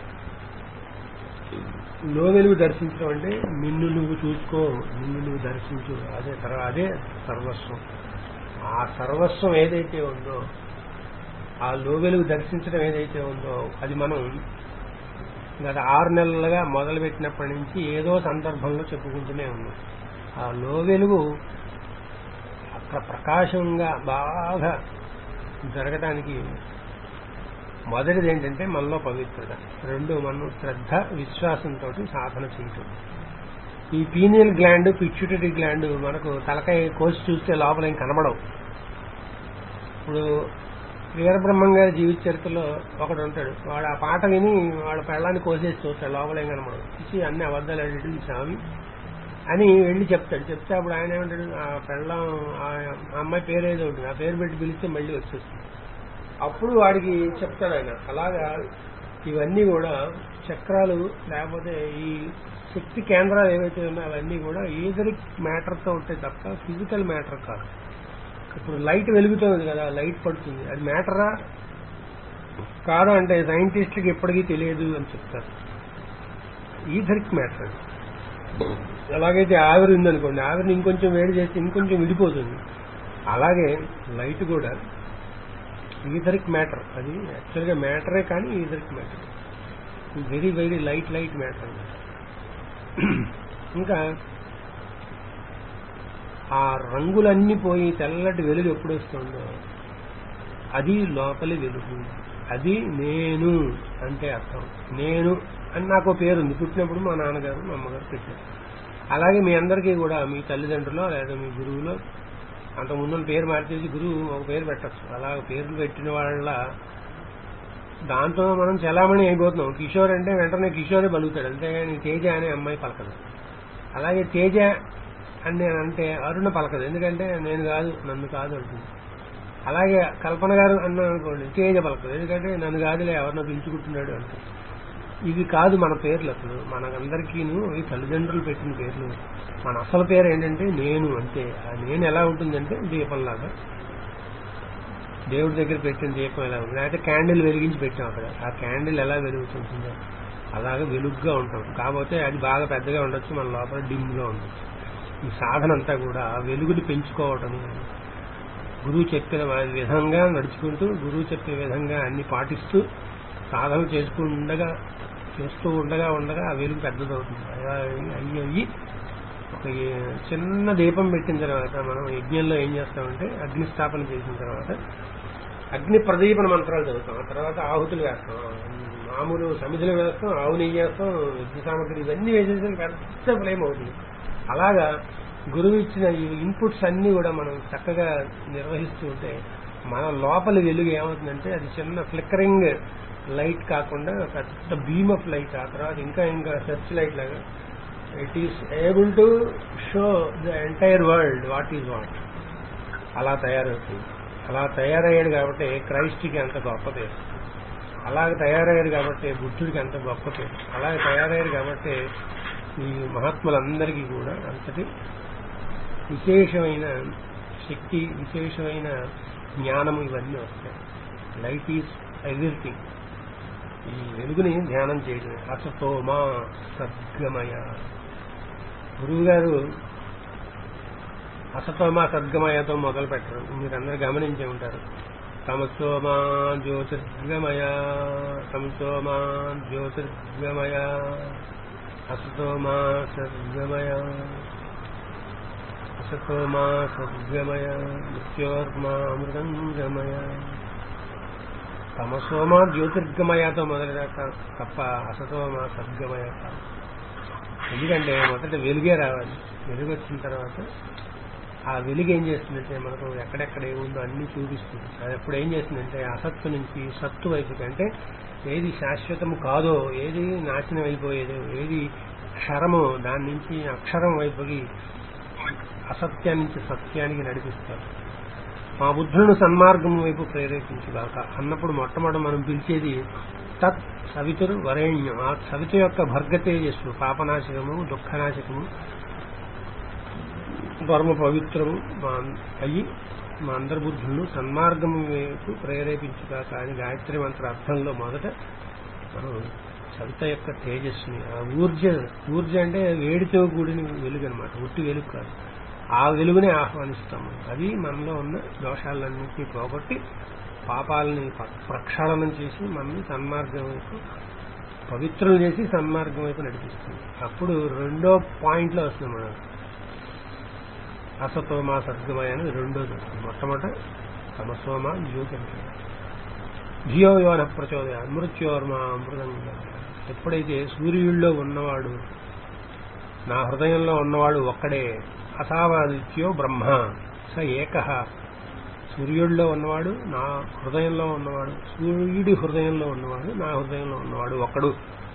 లో వెలుగు దర్శించడం అంటే నిన్ను నువ్వు చూసుకో నిన్ను నువ్వు దర్శించు అదే తర్వాత అదే సర్వస్వం ఆ సర్వస్వం ఏదైతే ఉందో ఆ లో వెలుగు దర్శించడం ఏదైతే ఉందో అది మనం గత ఆరు నెలలుగా మొదలుపెట్టినప్పటి నుంచి ఏదో సందర్భంలో చెప్పుకుంటూనే ఉన్నాం ఆ లో వెలుగు అక్కడ ప్రకాశంగా బాగా జరగటానికి మొదటిది ఏంటంటే మనలో పవిత్రత రెండు మనం శ్రద్ధ విశ్వాసంతో సాధన చేయటం ఈ పీనియల్ గ్లాండ్ పిచ్యుటరీ గ్లాండ్ మనకు తలకాయ కోసి చూస్తే లోపల ఏం కనబడవు ఇప్పుడు వీరబ్రహ్మం గారి జీవిత చరిత్రలో ఒకడు ఉంటాడు వాడు ఆ పాట విని వాడు పెళ్ళాన్ని కోసేసి చూస్తాడు లోపల ఏం కనబడవు చూసి అన్ని అబద్ధాలు అడిగి స్వామి అని వెళ్ళి చెప్తాడు చెప్తే అప్పుడు ఆయన ఏమంటాడు ఆ పెళ్ళం ఆ అమ్మాయి పేరు ఏదో ఉంటుంది ఆ పేరు పెట్టి పిలిస్తే మళ్ళీ వచ్చేస్తుంది అప్పుడు వాడికి చెప్తాడు ఆయన అలాగా ఇవన్నీ కూడా చక్రాలు లేకపోతే ఈ శక్తి కేంద్రాలు ఏవైతే ఉన్నాయో అవన్నీ కూడా ఈజరిక్ మ్యాటర్తో ఉంటాయి తప్ప ఫిజికల్ మ్యాటర్ కాదు ఇప్పుడు లైట్ వెలుగుతుంది కదా లైట్ పడుతుంది అది మ్యాటరా కాదు అంటే సైంటిస్టులకి ఎప్పటికీ తెలియదు అని చెప్తారు ఈథరిక్ మ్యాటర్ అది ఎలాగైతే ఆవిరి ఉందనుకోండి ఆవిరిని ఇంకొంచెం వేడి చేస్తే ఇంకొంచెం విడిపోతుంది అలాగే లైట్ కూడా ఈథరిక్ మ్యాటర్ అది యాక్చువల్గా మ్యాటరే కానీ etheric matter very very light light matter ఇంకా ఆ రంగులన్నీ పోయి తెల్లటి వెలుగు ఎప్పుడు వస్తుందో అది లోపలి వెలుగు అది నేను అంటే అర్థం నేను అని నాకు ఓ పేరుంది పుట్టినప్పుడు మా నాన్నగారు మా అమ్మగారు పెట్టారు అలాగే మీ అందరికీ కూడా మీ తల్లిదండ్రులు లేదా మీ గురువులో అంత ముందు పేరు మార్చేసి గురువు ఒక పేరు పెట్టచ్చు అలా పేర్లు పెట్టిన వాళ్ళ దాంతో మనం చలామణి అయిపోతున్నాం కిషోర్ అంటే వెంటనే కిషోరే బలుగుతాడు అంతేగాని తేజ అనే అమ్మాయి పలకదు అలాగే తేజ అని నేను అంటే అరుణ పలకదు ఎందుకంటే నేను కాదు నన్ను కాదు అంటుంది అలాగే కల్పన గారు అన్నాను అనుకోండి తేజ పలకదు ఎందుకంటే నన్ను కాదులే ఎవరినో పిలుచుకుంటున్నాడు అంటే ఇవి కాదు మన పేర్లు అసలు మనకందరికీను ఈ తల్లిదండ్రులు పెట్టిన పేర్లు మన అసలు పేరు ఏంటంటే నేను అంతే ఆ నేను ఎలా ఉంటుందంటే దీపంలాగా దేవుడి దగ్గర పెట్టిన దీపం ఎలా ఉంటుంది లేకపోతే క్యాండిల్ వెలిగించి పెట్టాం అక్కడ ఆ క్యాండిల్ ఎలా వెలుగుతుంటుందో అలాగే వెలుగుగా ఉంటాం కాకపోతే అది బాగా పెద్దగా ఉండొచ్చు మన లోపల డిమ్ గా ఉండొచ్చు ఈ సాధన అంతా కూడా ఆ వెలుగుని పెంచుకోవటం గురువు చెప్పిన విధంగా నడుచుకుంటూ గురువు చెప్పే విధంగా అన్ని పాటిస్తూ సాధన చేసుకుండగా చేస్తూ ఉండగా ఉండగా ఆ వెలుగు పెద్దదవుతుంది అలా అయ్యి అయ్యి ఒక ఏ- చిన్న దీపం పెట్టిన తర్వాత మనం యజ్ఞంలో ఏం చేస్తామంటే అగ్ని స్థాపన చేసిన తర్వాత అగ్ని ప్రదీపన మంత్రాలు చదువుతాం ఆ తర్వాత ఆహుతులు వేస్తాం మామూలు సమిధులు వేస్తాం ఆవు నెయ్యి వేస్తాం యజ్ఞ సామగ్రి ఇవన్నీ వేసేసరికి పెద్ద ఫ్లేమ్ అవుతుంది అలాగా గురువు ఇచ్చిన ఈ ఇన్పుట్స్ అన్ని కూడా మనం చక్కగా నిర్వహిస్తూ ఉంటే మన లోపలి వెలుగు ఏమవుతుందంటే అది చిన్న ఫ్లిక్కరింగ్ లైట్ కాకుండా పెద్ద బీమ్ ఆఫ్ లైట్ ఆ తర్వాత ఇంకా ఇంకా సెర్చ్ లైట్ లాగా it is able to show the entire world what is what అలా తయారవుతుంది అలా తయారయ్యాడు కాబట్టి క్రైస్ట్కి అంత గొప్ప పేరు అలాగ తయారయ్యాడు కాబట్టి బుద్ధుడికి అంత గొప్ప పేరు అలాగే తయారయ్యాడు కాబట్టి ఈ మహాత్ములందరికీ కూడా అంతటి విశేషమైన శక్తి విశేషమైన జ్ఞానము ఇవన్నీ వస్తాయి లైట్ ఈజ్ ఎవ్రీథింగ్ ఈ వెలుగుని ధ్యానం చేయడం అసతో మా సద్గమయ గురువు గారు అసతోమా సద్గమయతో మొదలు పెట్టరు మీరందరూ గమనించే ఉంటారు తమసోమా జ్యోతిర్గమయ తమసోమా జ్యోతిర్గమయ అసతోమా సద్గమయ అసతోమా సద్గమయ మృత్యోర్మా అమృతంగమయ తమసోమ జ్యోతిర్గమయతో మొదలెడతారు తప్ప అసతోమ సద్గమయ కాదు ఎందుకంటే మొదట వెలుగే రావాలి వెలుగు వచ్చిన తర్వాత ఆ వెలుగు ఏం చేస్తుందంటే మనకు ఎక్కడెక్కడ ఏముందో అన్ని చూపిస్తుంది అది ఎప్పుడు ఏం చేస్తుందంటే అసత్తు నుంచి సత్తు వైపుకి అంటే ఏది శాశ్వతము కాదో ఏది నాశనం అయిపోయేదో ఏది క్షరమో దాని నుంచి అక్షరం వైపుకి అసత్యాన్ని నుంచి సత్యానికి నడిపిస్తారు మా బుద్ధులను సన్మార్గం వైపు ప్రేరేపించుగాక అన్నప్పుడు మొట్టమొదటి మనం పిలిచేది తత్ సవితురు వరేణ్యం ఆ సవిత యొక్క భర్గ తేజస్సు పాపనాశకము దుఃఖనాశకము పరమ పవిత్రము మా అయ్యి మా అందరి బుద్ధులను సన్మార్గము వైపు ప్రేరేపించుగాక అని గాయత్రి మంత్ర అర్థంలో మొదట మనం సవిత యొక్క తేజస్సుని ఆ ఊర్జ ఊర్జ అంటే వేడితో కూడిన వెలుగు అనమాట ఉట్టి వెలుగు కాదు ఆ వెలుగునే ఆహ్వానిస్తాము అది మనలో ఉన్న దోషాలన్నింటినీ పోగొట్టి పాపాలని ప- ప్రక్షాళనం చేసి మనల్ని సన్మార్గం వైపు పవిత్రులు చేసి సన్మార్గం వైపు నడిపిస్తుంది అప్పుడు రెండో పాయింట్లో వస్తుంది మనం అసతోమా సద్గమయ అని రెండోది వస్తుంది మొట్టమొదట తమసోమ జ్యోతిర్గమయ ధియో యోన ప్రచోదయ మృత్యోర్మ అమృతంగా ఎప్పుడైతే సూర్యుల్లో ఉన్నవాడు నా హృదయంలో ఉన్నవాడు ఒక్కడే అసావాదిత్యో బ్రహ్మ స ఏక సూర్యుడిలో ఉన్నవాడు నా హృదయంలో ఉన్నవాడు సూర్యుడి హృదయంలో ఉన్నవాడు నా హృదయంలో ఉన్నవాడు ఒక్కడు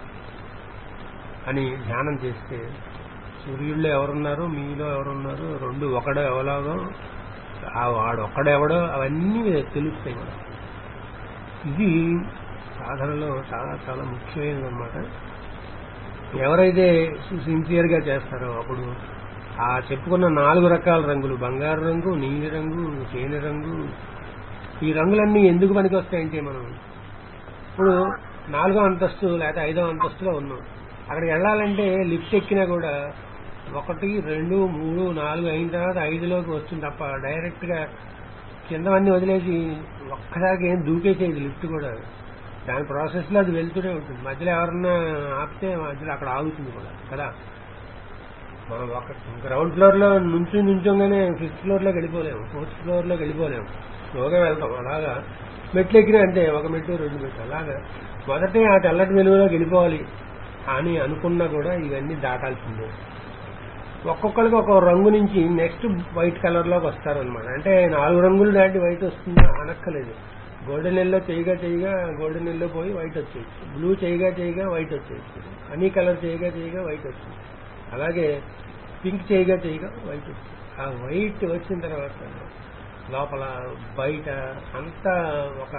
అని ధ్యానం చేస్తే సూర్యుడిలో ఎవరున్నారు మీలో ఎవరున్నారు రెండు ఒకడు ఎవలాగో ఆ వాడు ఒక్కడెవడో అవన్నీ తెలుస్తాయి మనకు ఇది సాధనలో చాలా చాలా ముఖ్యమైనది అనమాట ఎవరైతే సిన్సియర్ గా చేస్తారో అప్పుడు ఆ చెప్పుకున్న నాలుగు రకాల రంగులు బంగారు రంగు నీలి రంగు తేనె రంగు ఈ రంగులన్నీ ఎందుకు పనికి వస్తాయంటే మనం ఇప్పుడు నాలుగో అంతస్తు లేకపోతే ఐదో అంతస్తులో ఉన్నాం అక్కడికి వెళ్ళాలంటే లిఫ్ట్ ఎక్కినా కూడా ఒకటి రెండు మూడు నాలుగు అయిన తర్వాత ఐదులోకి వస్తుంది తప్ప డైరెక్ట్ గా కిందవన్నీ వదిలేసి ఒక్కసారికి ఏం దూకేసేది లిఫ్ట్ కూడా దాని ప్రాసెస్ లో అది వెళ్తూనే ఉంటుంది మధ్యలో ఎవరన్నా ఆపితే మధ్యలో అక్కడ ఆగుతుంది కూడా కదా మనం ఒక గ్రౌండ్ ఫ్లోర్ లో నుంచి నుంచోగానే ఫిఫ్త్ ఫ్లోర్ లోకి వెళ్ళిపోలేము ఫోర్త్ ఫ్లోర్ లోకి వెళ్ళిపోలేము స్లోగా వెళ్తాం అలాగా మెట్లు ఎక్కినా అంటే ఒక మెట్టు రెండు మెట్లు అలాగా మొదటే ఆ తెల్లటి వెలుగులోకి వెళ్ళిపోవాలి అని అనుకున్నా కూడా ఇవన్నీ దాటాల్సిందే ఒక్కొక్కరికి ఒక రంగు నుంచి నెక్స్ట్ వైట్ కలర్ లోకి వస్తారనమాట అంటే నాలుగు రంగులు దాటి వైట్ వస్తుందా అనక్కలేదు గోల్డెన్ ఎల్లో చేయగా చేయగా గోల్డెన్ ఎల్లో పోయి వైట్ వచ్చేయచ్చు బ్లూ చేయగా చేయగా వైట్ వచ్చేయచ్చు హనీ కలర్ చేయగా చేయగా వైట్ వచ్చింది అలాగే పింక్ చేయగా చేయగా వైట్ వచ్చింది ఆ వైట్ వచ్చిన తర్వాత లోపల బయట అంతా ఒక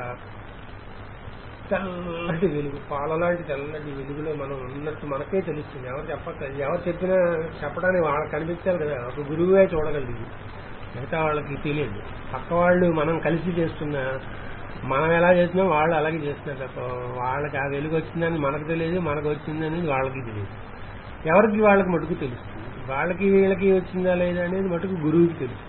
తెల్లటి వెలుగు పాలలాంటి తెల్లటి వెలుగులో మనం ఉన్నట్టు మనకే తెలుస్తుంది ఎవరు చెప్పక్కర్లేదు ఎవరు చెప్పినా చెప్పడానికి వాళ్ళకి కనిపించాలి కదా ఒక గురువే చూడగలిగింది మిగతా వాళ్ళకి తెలియదు పక్క వాళ్ళు మనం కలిసి చేస్తున్న మనం ఎలా చేస్తున్నాం వాళ్ళు అలాగే చేస్తున్నారు తప్ప వాళ్ళకి ఆ వెలుగు వచ్చిందని మనకు తెలియదు మనకు వచ్చిందని వాళ్ళకి తెలియదు ఎవరికి వాళ్ళకి మటుకు తెలుస్తుంది వాళ్ళకి వీళ్ళకి వచ్చిందా లేదా అనేది మటుకు గురువుకి తెలుస్తుంది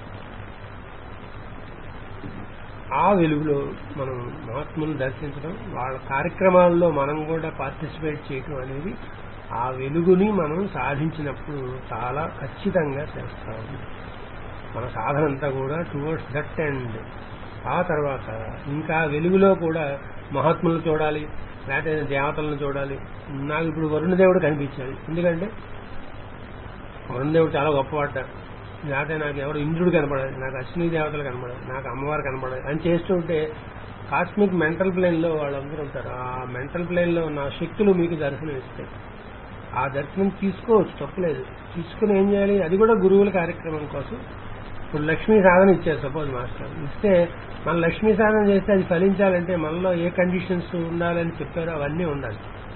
ఆ వెలుగులో మనం మహాత్ములు దర్శించడం వాళ్ళ కార్యక్రమాల్లో మనం కూడా పార్టిసిపేట్ చేయటం అనేది ఆ వెలుగుని మనం సాధించినప్పుడు చాలా ఖచ్చితంగా చేస్తాము మన సాధన అంతా కూడా టువర్డ్స్ దట్ అండ్ ఆ తర్వాత ఇంకా వెలుగులో కూడా మహాత్ములు చూడాలి లేకపోతే దేవతలను చూడాలి నాకు ఇప్పుడు వరుణదేవుడు కనిపించాడు ఎందుకంటే వరుణదేవుడు చాలా గొప్పవాట లేకపోతే నాకు ఎవరు ఇంద్రుడు కనపడాలి నాకు అశ్విని దేవతలు కనపడాలి నాకు అమ్మవారు కనపడాలి అని చేస్తుంటే కాస్మిక్ మెంటల్ ప్లేన్ లో వాళ్ళందరూ ఉంటారు ఆ మెంటల్ ప్లేన్ లో ఉన్న శక్తులు మీకు దర్శనం ఇస్తాయి ఆ దర్శనం తీసుకోవచ్చు తప్పలేదు తీసుకుని ఏం చేయాలి అది కూడా గురువుల కార్యక్రమం కోసం ఇప్పుడు లక్ష్మీ సాధన ఇచ్చారు సపోజ్ మాస్టర్ ఇస్తే మన లక్ష్మీ సాధన చేస్తే అది ఫలించాలంటే మనలో ఏ కండిషన్స్ ఉండాలని చెప్పారో అవన్నీ ఉండాలి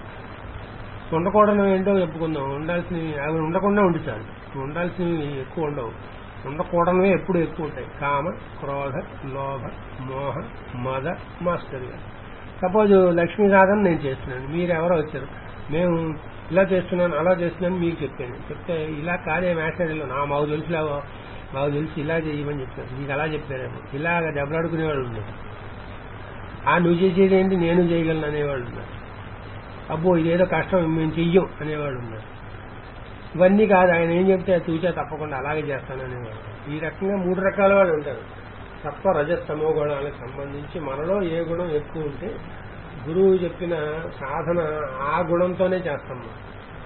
ఉండకూడదు ఏంటో చెప్పుకుందాం ఉండాల్సినవి అవి ఉండకుండా ఉండి చాలు ఉండాల్సినవి ఎక్కువ ఉండవు ఉండకూడనివే ఎప్పుడు ఎక్కువ ఉంటాయి కామ క్రోధ లోభ మోహ మద మాస్టర్య సపోజ్ లక్ష్మీ సాధన నేను చేస్తున్నాను మీరు ఎవరో వచ్చారు మేము ఇలా చేస్తున్నాను అలా చేస్తున్నాను మీకు చెప్పాను చెప్తే ఇలా కాదే మాస్టర్లో నా మాకు తెలుసులా మాకు తెలిసి ఇలా చేయమని చెప్పారు మీకు అలా చెప్పారేమో ఇలాగ దెబ్బలాడుకునే వాళ్ళు ఉన్నారు ఆ నువ్వు చేసేది ఏంటి నేను చేయగలను అనేవాళ్ళు ఉన్నారు అబ్బో ఇదేదో కష్టం మేము చెయ్యం అనేవాళ్ళు ఉన్నారు ఇవన్నీ కాదు ఆయన ఏం చెప్తే అది తూచా తప్పకుండా అలాగే చేస్తాను అనేవాళ్ళు ఈ రకంగా మూడు రకాల వాళ్ళు ఉంటారు సత్వ రజస్తమో గుణాలకు సంబంధించి మనలో ఏ గుణం ఎక్కువ ఉంటే గురువు చెప్పిన సాధన ఆ గుణంతోనే చేస్తాం మనం.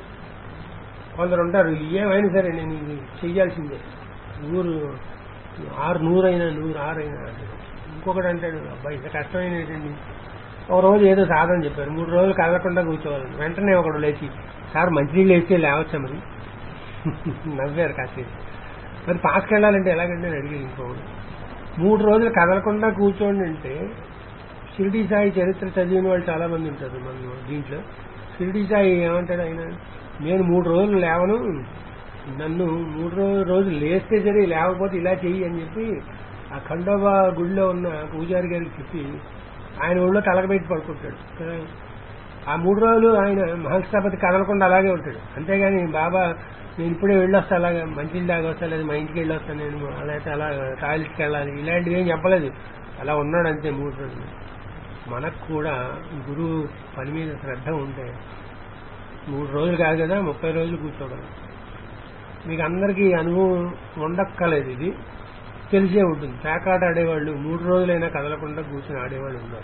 కొందరు ఉంటారు ఏమైనా సరే నేను ఇది చెయ్యాల్సిందే ఊరు ఆరు నూరైనా నూరు ఆరైనా ఇంకొకటి అంటాడు అబ్బాయి ఇంత కష్టమైన ఏంటండి ఒక రోజు ఏదో సాధన చెప్పారు మూడు రోజులు కదలకుండా కూర్చోవాలి వెంటనే ఒకడు లేచి సార్ మంచినీళ్ళు వేస్తే లేవచ్చా మరి నవ్వారు కాసేపు మరి పాస్కి వెళ్ళాలంటే ఎలాగంటే అని అడిగారు ఇంకోడు మూడు రోజులు కదలకుండా కూర్చోండి అంటే షిరిడి సాయి చరిత్ర చదివిన వాళ్ళు చాలా మంది ఉంటారు మన దీంట్లో షిరిడి సాయి ఏమంటాడు ఆయన నేను మూడు రోజులు లేవను నన్ను మూడు రోజు రోజులు లేస్తే సరే లేకపోతే ఇలా చెయ్యి అని చెప్పి ఆ ఖండోబా గుడిలో ఉన్న పూజారి గారికి చెప్పి ఆయన ఊళ్ళో తలకబెట్టి పడుకుంటాడు కదా. ఆ మూడు రోజులు ఆయన మహర్షాపతి కదలకుండా అలాగే ఉంటాడు అంతేగాని బాబా నేను ఇప్పుడే వెళ్ళొస్తా అలాగా మంచిలు దాకా వస్తా లేదు మా ఇంటికి వెళ్ళొస్తా నేను అలాగే అలా టాయిలెట్కి వెళ్ళాలి ఇలాంటివి ఏం చెప్పలేదు అలా ఉన్నాడు అంతే మూడు రోజులు మనకు కూడా గురువు పని మీద శ్రద్ధ ఉంటే మూడు రోజులు కాదు కదా ముప్పై రోజులు కూర్చోగలం మీకు అందరికీ అనుభవం ఉండక్కలేదు ఇది తెలిసే ఉంటుంది పేకాట ఆడేవాళ్ళు మూడు రోజులైనా కదలకుండా కూర్చొని ఆడేవాళ్ళు ఉన్నారు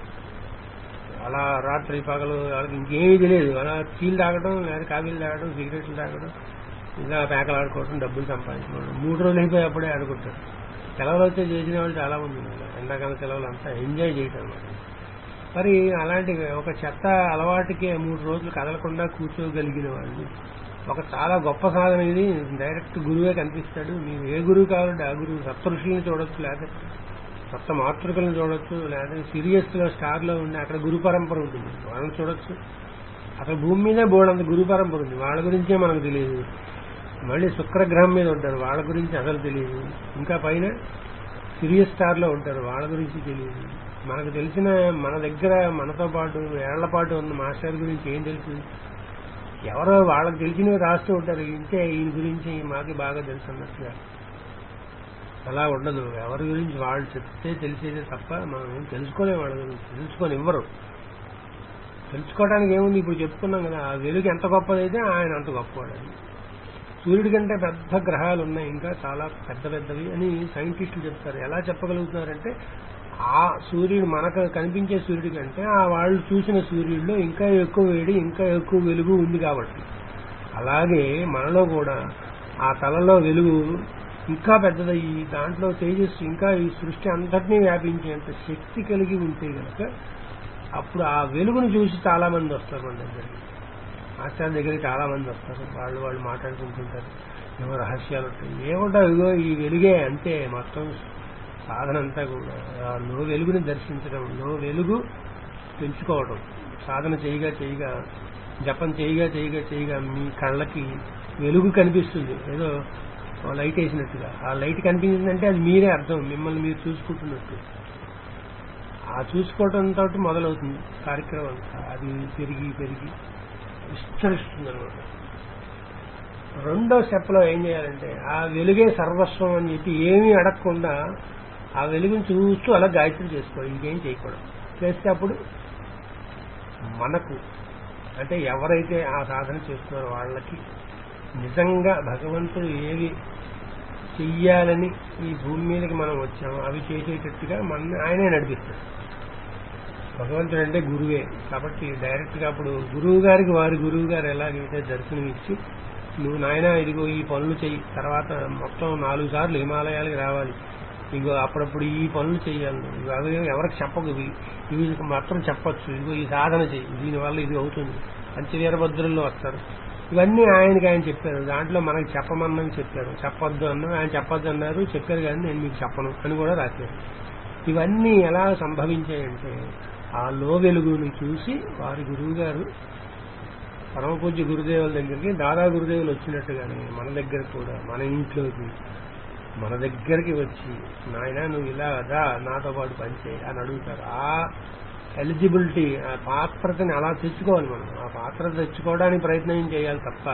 అలా రాత్రి పగలు వాళ్ళకి ఇంకేమీ తెలియదు అలా టీలు తాగడం లేదా కాఫీలు తాగడం సిగరెట్లు తాగడం ఇలా పేకలు ఆడుకోవడం డబ్బులు సంపాదించుకోవడం మూడు రోజులు అయిపోయి అప్పుడే ఆడుకుంటారు సెలవులు వచ్చే చేసిన వాళ్ళు చాలా మంది ఉన్నారు ఎండాకాలం సెలవులు అంతా ఎంజాయ్ చేయటం అన్నమాట మరి అలాంటి ఒక చెత్త అలవాటుకే మూడు రోజులు కదలకుండా కూర్చోగలిగిన వాళ్ళు ఒక చాలా గొప్ప సాధన ఇది డైరెక్ట్ గురువే కనిపిస్తాడు మీరు ఏ గురువు కావాలంటే ఆ గురువు సప్త ఋషుల్ని చూడొచ్చు లేదా సప్త మాతృకలను చూడొచ్చు లేదా సిరియస్ లో స్టార్ లో ఉండి అక్కడ గురు పరంపర ఉంటుంది వాళ్ళని చూడొచ్చు అసలు భూమి మీదే బోర్డంత గురు పరంపర ఉంది వాళ్ళ గురించే మనకు తెలియదు మళ్ళీ శుక్రగ్రహం మీద ఉంటారు వాళ్ళ గురించి అసలు తెలియదు ఇంకా పైన సిరియస్ స్టార్ లో ఉంటారు వాళ్ళ గురించి తెలియదు మనకు తెలిసిన మన దగ్గర మనతో పాటు ఏళ్ల పాటు ఉన్న మాస్టర్ గురించి ఏం తెలుసు ఎవరో వాళ్ళకి తెలిసినవి రాస్తూ ఉంటారు ఇంతే ఈయన గురించి మాకు బాగా తెలుసు అన్నట్టుగా అలా ఉండదు ఎవరి గురించి వాళ్ళు చెప్తే తెలిసేదే తప్ప మనం ఏం తెలుసుకోలేము వాళ్ళ గురించి తెలుసుకొని ఇవ్వరు తెలుసుకోవడానికి ఏముంది ఇప్పుడు చెప్పుకున్నాం కదా ఆ వెలుగు ఎంత గొప్పదైతే ఆయన అంత గొప్పవాడని సూర్యుడి కంటే పెద్ద గ్రహాలు ఉన్నాయి ఇంకా చాలా పెద్ద పెద్దవి అని సైంటిస్టులు చెప్తారు ఎలా చెప్పగలుగుతున్నారంటే ఆ సూర్యుడు మనకు కనిపించే సూర్యుడి కంటే ఆ వాళ్ళు చూసిన సూర్యుడిలో ఇంకా ఎక్కువ వేడి ఇంకా ఎక్కువ వెలుగు ఉంది కాబట్టి అలాగే మనలో కూడా ఆ తలలో వెలుగు ఇంకా పెద్దదయ్యి దాంట్లో తేజస్సు ఇంకా ఈ సృష్టి అంతటినీ వ్యాపించేంత శక్తి కలిగి ఉంటే గనక అప్పుడు ఆ వెలుగును చూసి చాలా మంది వస్తారు మన దగ్గరికి ఆచార్య దగ్గరికి చాలా మంది వస్తారు వాళ్ళు వాళ్ళు మాట్లాడుకుంటుంటారు ఏమో రహస్యాలు ఉంటాయి ఏముంటావు ఇగో ఈ వెలుగే అంతే మొత్తం సాధన అంతా కూడా ఆ లో వెలుగుని దర్శించడం లో వెలుగు పెంచుకోవడం సాధన చేయగా చేయగా జపం చేయగా చేయగా చేయగా మీ కళ్ళకి వెలుగు కనిపిస్తుంది ఏదో ఓ లైట్ వేసినట్టుగా ఆ లైట్ కనిపించిందంటే అది మీరే అర్థం మిమ్మల్ని మీరు చూసుకుంటున్నట్టు ఆ చూసుకోవడంతో మొదలవుతుంది కార్యక్రమం అంతా అది పెరిగి పెరిగి విస్తరిస్తుంది అనమాట రెండో స్టెప్లో ఏం చేయాలంటే ఆ వెలుగే సర్వస్వం అని చెప్పి ఏమీ అడగకుండా ఆ వెలుగుని చూస్తూ అలా గాయత్రి చేసుకోవాలి ఇంకేం చేయకూడదు చేస్తే అప్పుడు మనకు అంటే ఎవరైతే ఆ సాధన చేస్తున్నారో వాళ్ళకి నిజంగా భగవంతుడు ఏవి చెయ్యాలని ఈ భూమి మీదకి మనం వచ్చామో అవి చేసేటట్టుగా మన ఆయనే నడిపిస్తాడు భగవంతుడు అంటే గురువే కాబట్టి డైరెక్ట్ గా అప్పుడు గురువు గారికి వారి గురువు గారు ఎలాగైతే దర్శనం ఇచ్చి నువ్వు నాయన ఇదిగో ఈ పనులు చెయ్యి తర్వాత మొత్తం నాలుగు సార్లు హిమాలయాలకు రావాలి ఇగో అప్పుడప్పుడు ఈ పనులు చేయాలి నువ్వు. అవి ఎవరికి చెప్పకు ఇవి ఇవి మాత్రం చెప్పొచ్చు ఇదిగో ఈ సాధన చెయ్యి దీనివల్ల ఇది అవుతుంది పంచవీరభద్రుల్లో వస్తారు ఇవన్నీ ఆయనకి ఆయన చెప్పారు దాంట్లో మనకి చెప్పమన్నవి చెప్పారు చెప్పొద్దు అన్న ఆయన చెప్పొద్దు అన్నారు చెప్పారు కానీ నేను మీకు చెప్పను అని కూడా రాశారు ఇవన్నీ ఎలా సంభవించాయంటే ఆ లో వెలుగుని చూసి వారి గురువు గారు పరమ పూజ్య గురుదేవుల దగ్గరికి దాదా గురుదేవులు వచ్చినట్టుగానే మన దగ్గర కూడా మన ఇంట్లోకి మన దగ్గరికి వచ్చి నాయన నువ్వు ఇలా రా నాతో పాటు పనిచేయి అని అడుగుతారు ఆ ఎలిజిబిలిటీ ఆ పాత్రతని అలా తెచ్చుకోవాలి మనం ఆ పాత్ర తెచ్చుకోవడానికి ప్రయత్నం చేయాలి తప్ప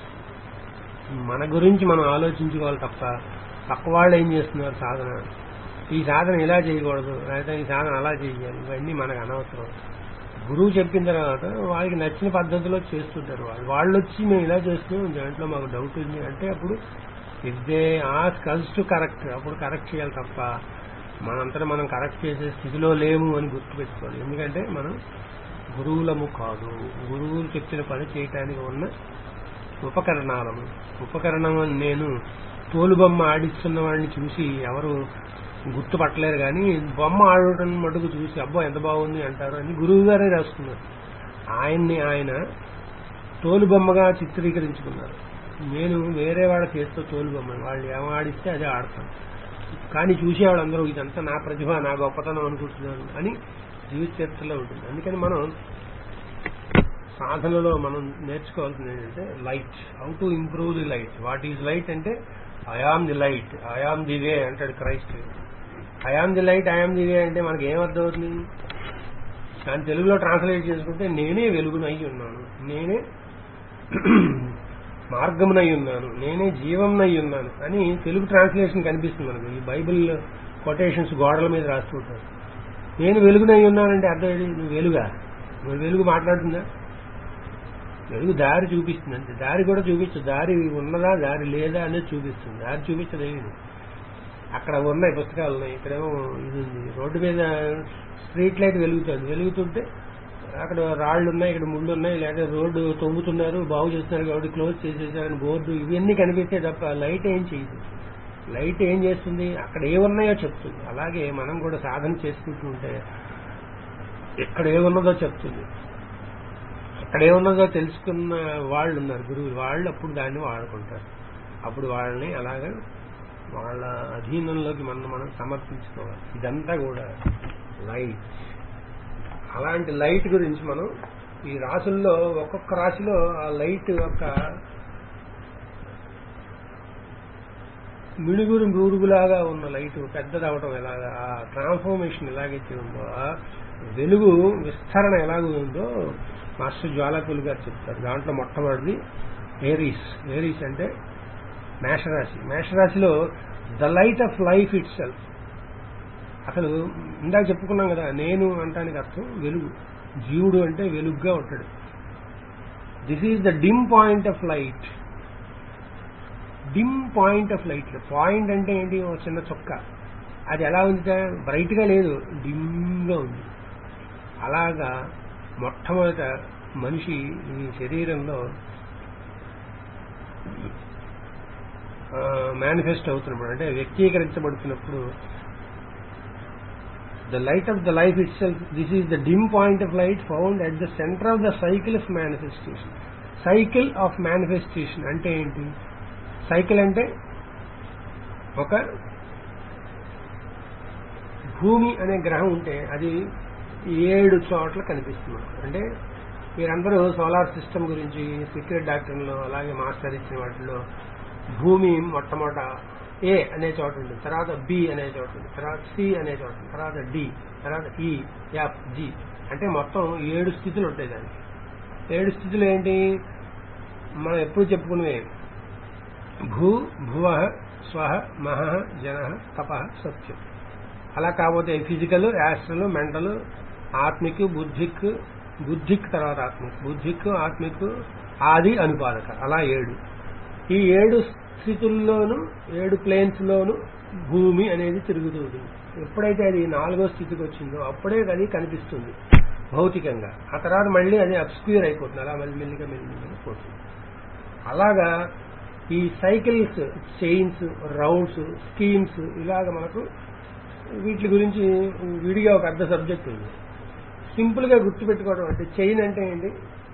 మన గురించి మనం ఆలోచించుకోవాలి తప్ప పక్క వాళ్ళు ఏం చేస్తున్నారు సాధన ఈ సాధన ఇలా చేయకూడదు లేకపోతే ఈ సాధన అలా చేయాలి ఇవన్నీ మనకు అనవసరం గురువు చెప్పిన తర్వాత వాళ్ళకి నచ్చిన పద్ధతిలో చేస్తుంటారు వాళ్ళు వాళ్ళు వచ్చి మేము ఇలా చేస్తున్నాం దాంట్లో మాకు డౌట్ ఉంది అంటే అప్పుడు if they ask us to correct అప్పుడు కరెక్ట్ చేయాలి తప్ప మనంతటా మనం కరెక్ట్ చేసే స్థితిలో లేము అని గుర్తుపెట్టుకోవాలి ఎందుకంటే మనం గురువులము కాదు గురువులు చెప్పిన పని చేయటానికి ఉన్న ఉపకరణాలము ఉపకరణం అని నేను తోలుబొమ్మ ఆడిస్తున్న వాడిని చూసి ఎవరు గుర్తుపట్టలేరు కానీ బొమ్మ ఆడటం మటుకు చూసి అబ్బో ఎంత బాగుంది అంటారు అని గురువు గారే రాసుకున్నారు ఆయన్ని ఆయన తోలుబొమ్మగా చిత్రీకరించుకున్నారు నేను వేరే వాళ్ళ చేతితో తోలుబొమ్మని వాళ్ళు ఏం ఆడిస్తే అదే ఆడతాను కానీ చూసేవాళ్ళందరూ ఇదంతా నా ప్రతిభ నా గొప్పతనం అనుకుంటున్నాను అని జీవిత చరిత్రలో ఉంటుంది అందుకని మనం సాధనలో మనం నేర్చుకోవాల్సింది ఏంటంటే light how to improve the light what is light అంటే I am the light I am the way అంటాడు Christ I am the light I am the way అంటే మనకి ఏమర్థం అవుతుంది దాని తెలుగులో ట్రాన్స్లేట్ చేసుకుంటే నేనే వెలుగునై ఉన్నాను నేనే మార్గమునై ఉన్నాను నేనే జీవంనై ఉన్నాను అని తెలుగు ట్రాన్స్లేషన్ కనిపిస్తుంది మనకు ఈ బైబిల్ కొటేషన్స్ గోడల మీద రాస్తుంటారు నేను వెలుగునై ఉన్నానంటే అర్థం ఏంటి నువ్వు వెలుగా నువ్వు వెలుగు మాట్లాడుతుందా వెలుగు దారి చూపిస్తుంది అంతే దారి కూడా చూపించదు దారి ఉన్నదా దారి లేదా అనేది చూపిస్తుంది దారి చూపించదు ఏమి అక్కడ ఉన్నాయి పుస్తకాలు ఉన్నాయి ఇక్కడేమో ఇది ఉంది రోడ్డు మీద స్ట్రీట్ లైట్ వెలుగుతుంది వెలుగుతుంటే అక్కడ రాళ్ళు ఉన్నాయి ఇక్కడ ముళ్ళు ఉన్నాయి లేదా రోడ్డు తొవ్వుతున్నారు బాగు చేస్తున్నారు కాబట్టి క్లోజ్ చేసేసారని బోర్డు ఇవన్నీ కనిపిస్తే తప్ప లైట్ ఏం చేయదు లైట్ ఏం చేస్తుంది అక్కడ ఏమున్నాయో చెప్తుంది అలాగే మనం కూడా సాధన చేసుకుంటుంటే ఎక్కడ ఏమున్నదో చెప్తుంది అక్కడ ఏమున్నదో తెలుసుకున్న వాళ్ళు ఉన్నారు గురువులు వాళ్ళు అప్పుడు దాన్ని వాడుకుంటారు అప్పుడు వాళ్ళని అలాగా వాళ్ళ అధీనంలోకి మనం మనం సమర్పించుకోవాలి ఇదంతా కూడా లైట్ అలాంటి లైట్ గురించి మనం ఈ రాసుల్లో ఒక్కొక్క రాశిలో ఆ లైట్ యొక్క మిడుగురు మిడుగులాగా ఉన్న లైట్ పెద్దదవటం ఎలాగా ఆ ట్రాన్స్ఫర్మేషన్ ఎలాగైతే ఉందో ఆ వెలుగు విస్తరణ ఎలాగ ఉందో మాస్టర్ జ్వాలకులు గారు చెప్తారు దాంట్లో మొట్టమొదటిది ఏరీస్ ఏరీస్ అంటే మేషరాశి మేషరాశిలో the light of life itself అసలు ఇందాక చెప్పుకున్నాం కదా నేను అంటానికి అర్థం వెలుగు జీవుడు అంటే వెలుగుగా ఉంటాడు this is the dim point of light dim point of light point అంటే ఏంటి ఒక చిన్న చొక్క అది ఎలా ఉంది బ్రైట్ గా లేదు డిమ్ గా ఉంది అలాగా మొట్టమొదట మనిషి ఈ శరీరంలో మేనిఫెస్ట్ అవుతున్నప్పుడు అంటే వ్యక్తీకరించబడుతున్నప్పుడు the light of the life itself this is the dim point of light found at the centre of the cycle of manifestation cycle of manifestation అంటే ఏంటి సైకిల్ అంటే ఒక భూమి అనే గ్రహం ఉంటే అది ఏడు చోట్ల కనిపిస్తుంది మనకు. అంటే మీరందరూ సోలార్ సిస్టమ్ గురించి సీక్రెట్ డాక్టర్లో అలాగే మాస్టర్ ఇచ్చిన వాటిలో భూమి మొట్టమొదట ఏ అనే చోట ఉంటుంది తర్వాత బి అనే చోట ఉంటుంది తర్వాత సి అనే చోట ఉంటుంది తర్వాత డి తర్వాత ఈ ఎఫ్ జి అంటే మొత్తం ఏడు స్థితులు ఉంటాయి దానికి ఏడు స్థితులు ఏంటి మనం ఎప్పుడు చెప్పుకునే భూ భువ స్వ మహ జన తప సత్యం అలా కాకపోతే ఫిజికల్ యాస్ట్రల్ మెంటల్ ఆత్మిక్ బుద్ధిక్ బుద్ధిక్ తర్వాత ఆత్మిక్ బుద్ధిక్ ఆత్మిక్ ఆది అనుపాదక అలా ఏడు ఈ ఏడు స్థితుల్లోనూ ఏడు ప్లేన్స్ లోను భూమి అనేది తిరుగుతూ ఉంటుంది ఎప్పుడైతే అది నాలుగో స్థితికి వచ్చిందో అప్పుడే అది కనిపిస్తుంది భౌతికంగా ఆ తర్వాత మళ్ళీ అది అబ్స్క్యూర్ అయిపోతుంది అలా మళ్ళీ మెల్లిగా మెల్లిగా పోతుంది అలాగా ఈ సైకిల్స్ చైన్స్ రౌండ్స్ స్కీమ్స్ ఇలాగ మనకు వీటి గురించి విడిగా ఒక అర్ధ సబ్జెక్ట్ ఉంది సింపుల్ గా గుర్తుపెట్టుకోవడం అంటే చైన్ అంటే ఏంటి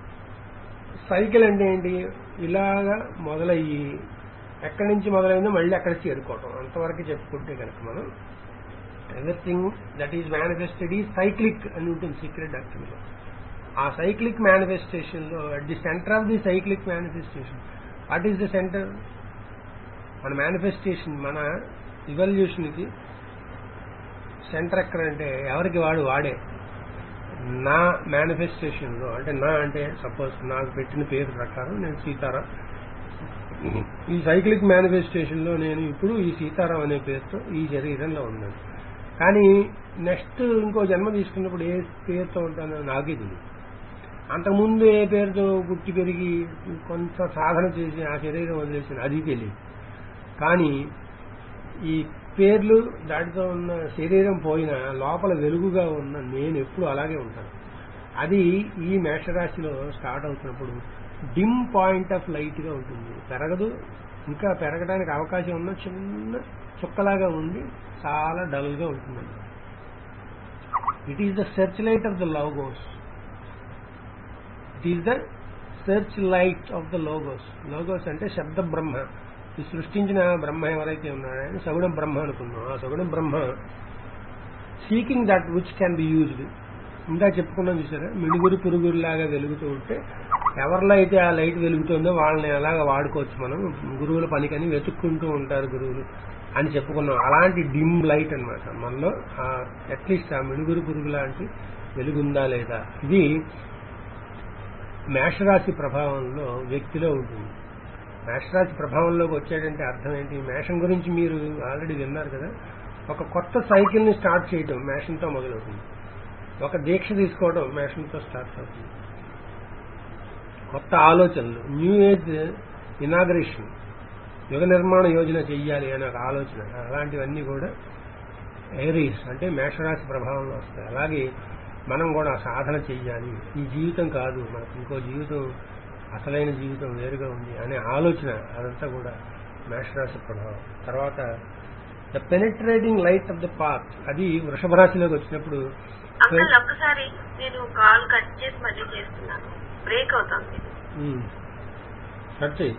సైకిల్ అంటే ఏంటి ఇలాగా మొదలయ్యి ఎక్కడి నుంచి మొదలైందో మళ్ళీ అక్కడ చేరుకోవటం అంతవరకు చెప్పుకుంటే కనుక మనం ఎవ్రీథింగ్ దట్ ఈజ్ మేనిఫెస్టెడ్ ఈ సైక్లిక్ అని ఉంటుంది సీక్రెట్ డాక్టర్లో ఆ సైక్లిక్ మేనిఫెస్టేషన్ లో at the centre of the cyclic manifestation what is the centre మన మేనిఫెస్టేషన్ మన ఇవల్యూషన్ కి సెంటర్ ఎక్కడంటే ఎవరికి వాడు వాడే నా మేనిఫెస్టేషన్ లో అంటే నా అంటే సపోజ్ నాకు పెట్టిన పేరు ప్రకారం నేను సీతారాం ఈ సైక్లిక్ మేనిఫెస్టేషన్ లో నేను ఇప్పుడు ఈ సీతారాం అనే పేరుతో ఈ శరీరంలో ఉన్నాను కానీ నెక్స్ట్ ఇంకో జన్మ తీసుకున్నప్పుడు ఏ పేరుతో ఉంటానో నాకే తెలియదు అంతకుముందు ఏ పేరుతో పుట్టి పెరిగి కొంత సాధన చేసి ఆ శరీరం వదిలేసిన అది తెలియదు కానీ ఈ పేర్లు దాటితో ఉన్న శరీరం పోయిన లోపల వెలుగుగా ఉన్న నేను ఎప్పుడు అలాగే ఉంటాను అది ఈ మేషరాశిలో స్టార్ట్ అవుతున్నప్పుడు డిమ్ పాయింట్ ఆఫ్ లైట్ గా ఉంటుంది పెరగదు ఇంకా పెరగడానికి అవకాశం ఉన్న చిన్న చుక్కలాగా ఉండి చాలా డల్ గా ఉంటుందండి it is the search light of the logos it is the search light of the logos logos అంటే శబ్ద బ్రహ్మ ఈ సృష్టించిన బ్రహ్మ ఎవరైతే ఉన్నాడో ఆయన సగుణ బ్రహ్మ అనుకున్నాం ఆ సగుణ బ్రహ్మ seeking that which can be used ఇంకా చెప్పుకున్నాం చూసారా మిడుగురు పురుగురులాగా వెలుగుతూ ఉంటే ఎవరిలో అయితే ఆ లైట్ వెలుగుతుందో వాళ్ళని ఎలాగ వాడుకోవచ్చు మనం గురువుల పనికని వెతుక్కుంటూ ఉంటారు గురువులు అని చెప్పుకున్నాం అలాంటి డిమ్ లైట్ అన్నమాట మనలో అట్లీస్ట్ ఆ మిడుగురు పురుగు లాంటి వెలుగుందా లేదా ఇది మేషరాశి ప్రభావంలో వ్యక్తిలో ఉంటుంది మేషరాశి ప్రభావంలోకి వచ్చేటంటే అర్థం ఏంటి మేషం గురించి మీరు ఆల్రెడీ విన్నారు కదా ఒక కొత్త సైకిల్ ని స్టార్ట్ చేయడం మేషంతో మొదలవుతుంది ఒక దీక్ష తీసుకోవడం మేషంతో స్టార్ట్ అవుతుంది కొత్త ఆలోచనలు న్యూ ఏజ్ ఇనాగ్రేషన్ యుగ నిర్మాణ యోజన చెయ్యాలి అనే ఒక ఆలోచన అలాంటివన్నీ కూడా ఏరీస్ అంటే మేషరాశి ప్రభావంలో వస్తాయి అలాగే మనం కూడా సాధన చెయ్యాలి ఈ జీవితం కాదు మనకు ఇంకో జీవితం అసలైన జీవితం వేరుగా ఉంది అనే ఆలోచన అదంతా కూడా మేషరాశి ప్రభావం తర్వాత the penetrating light of the path అది వృషభ రాశిలోకి వచ్చినప్పుడు అంకల్ ఒక్కసారి నేను కాల్ కట్ చేసి మళ్ళీ చేస్తున్నాను బ్రేక్ అవుతుంది ఉమ్, కట్ చేయి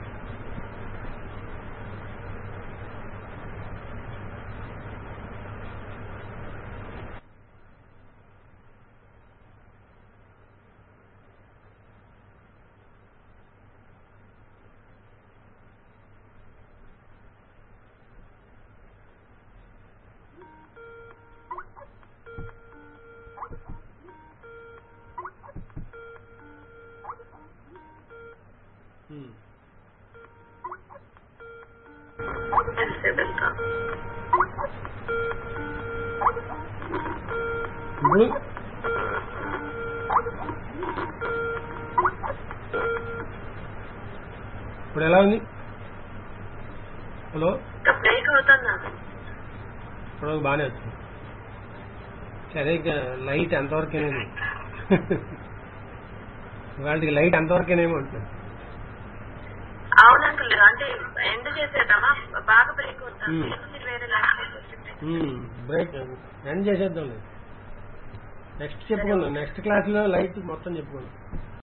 ఉమ్. వెజిటేబుల్ కా ఇప్పుడు ఇప్పుడు ఎలా ఉంది హలో ఇంకా బ్రేక్ అవుతుంది నాకు ఇప్పుడు బాగానే వచ్చింది సరే ఇక లైట్ ఎంతవరకేనేమో వాళ్ళకి లైట్ ఎంతవరకేనేమో అంటున్నాను అవును అంకుల్ అంటే ఎండ్ చేసేద్దామా బాగా బ్రేక్ అవుతాను Hmm. మీరు వేరే లాంగ్వేజ్ వచ్చింటే బ్రేక్ ఎండ్ చేసేద్దాం నెక్స్ట్ చెప్పుకుందాం నెక్స్ట్ క్లాస్ లో లైట్ మొత్తం చెప్పుకుందాం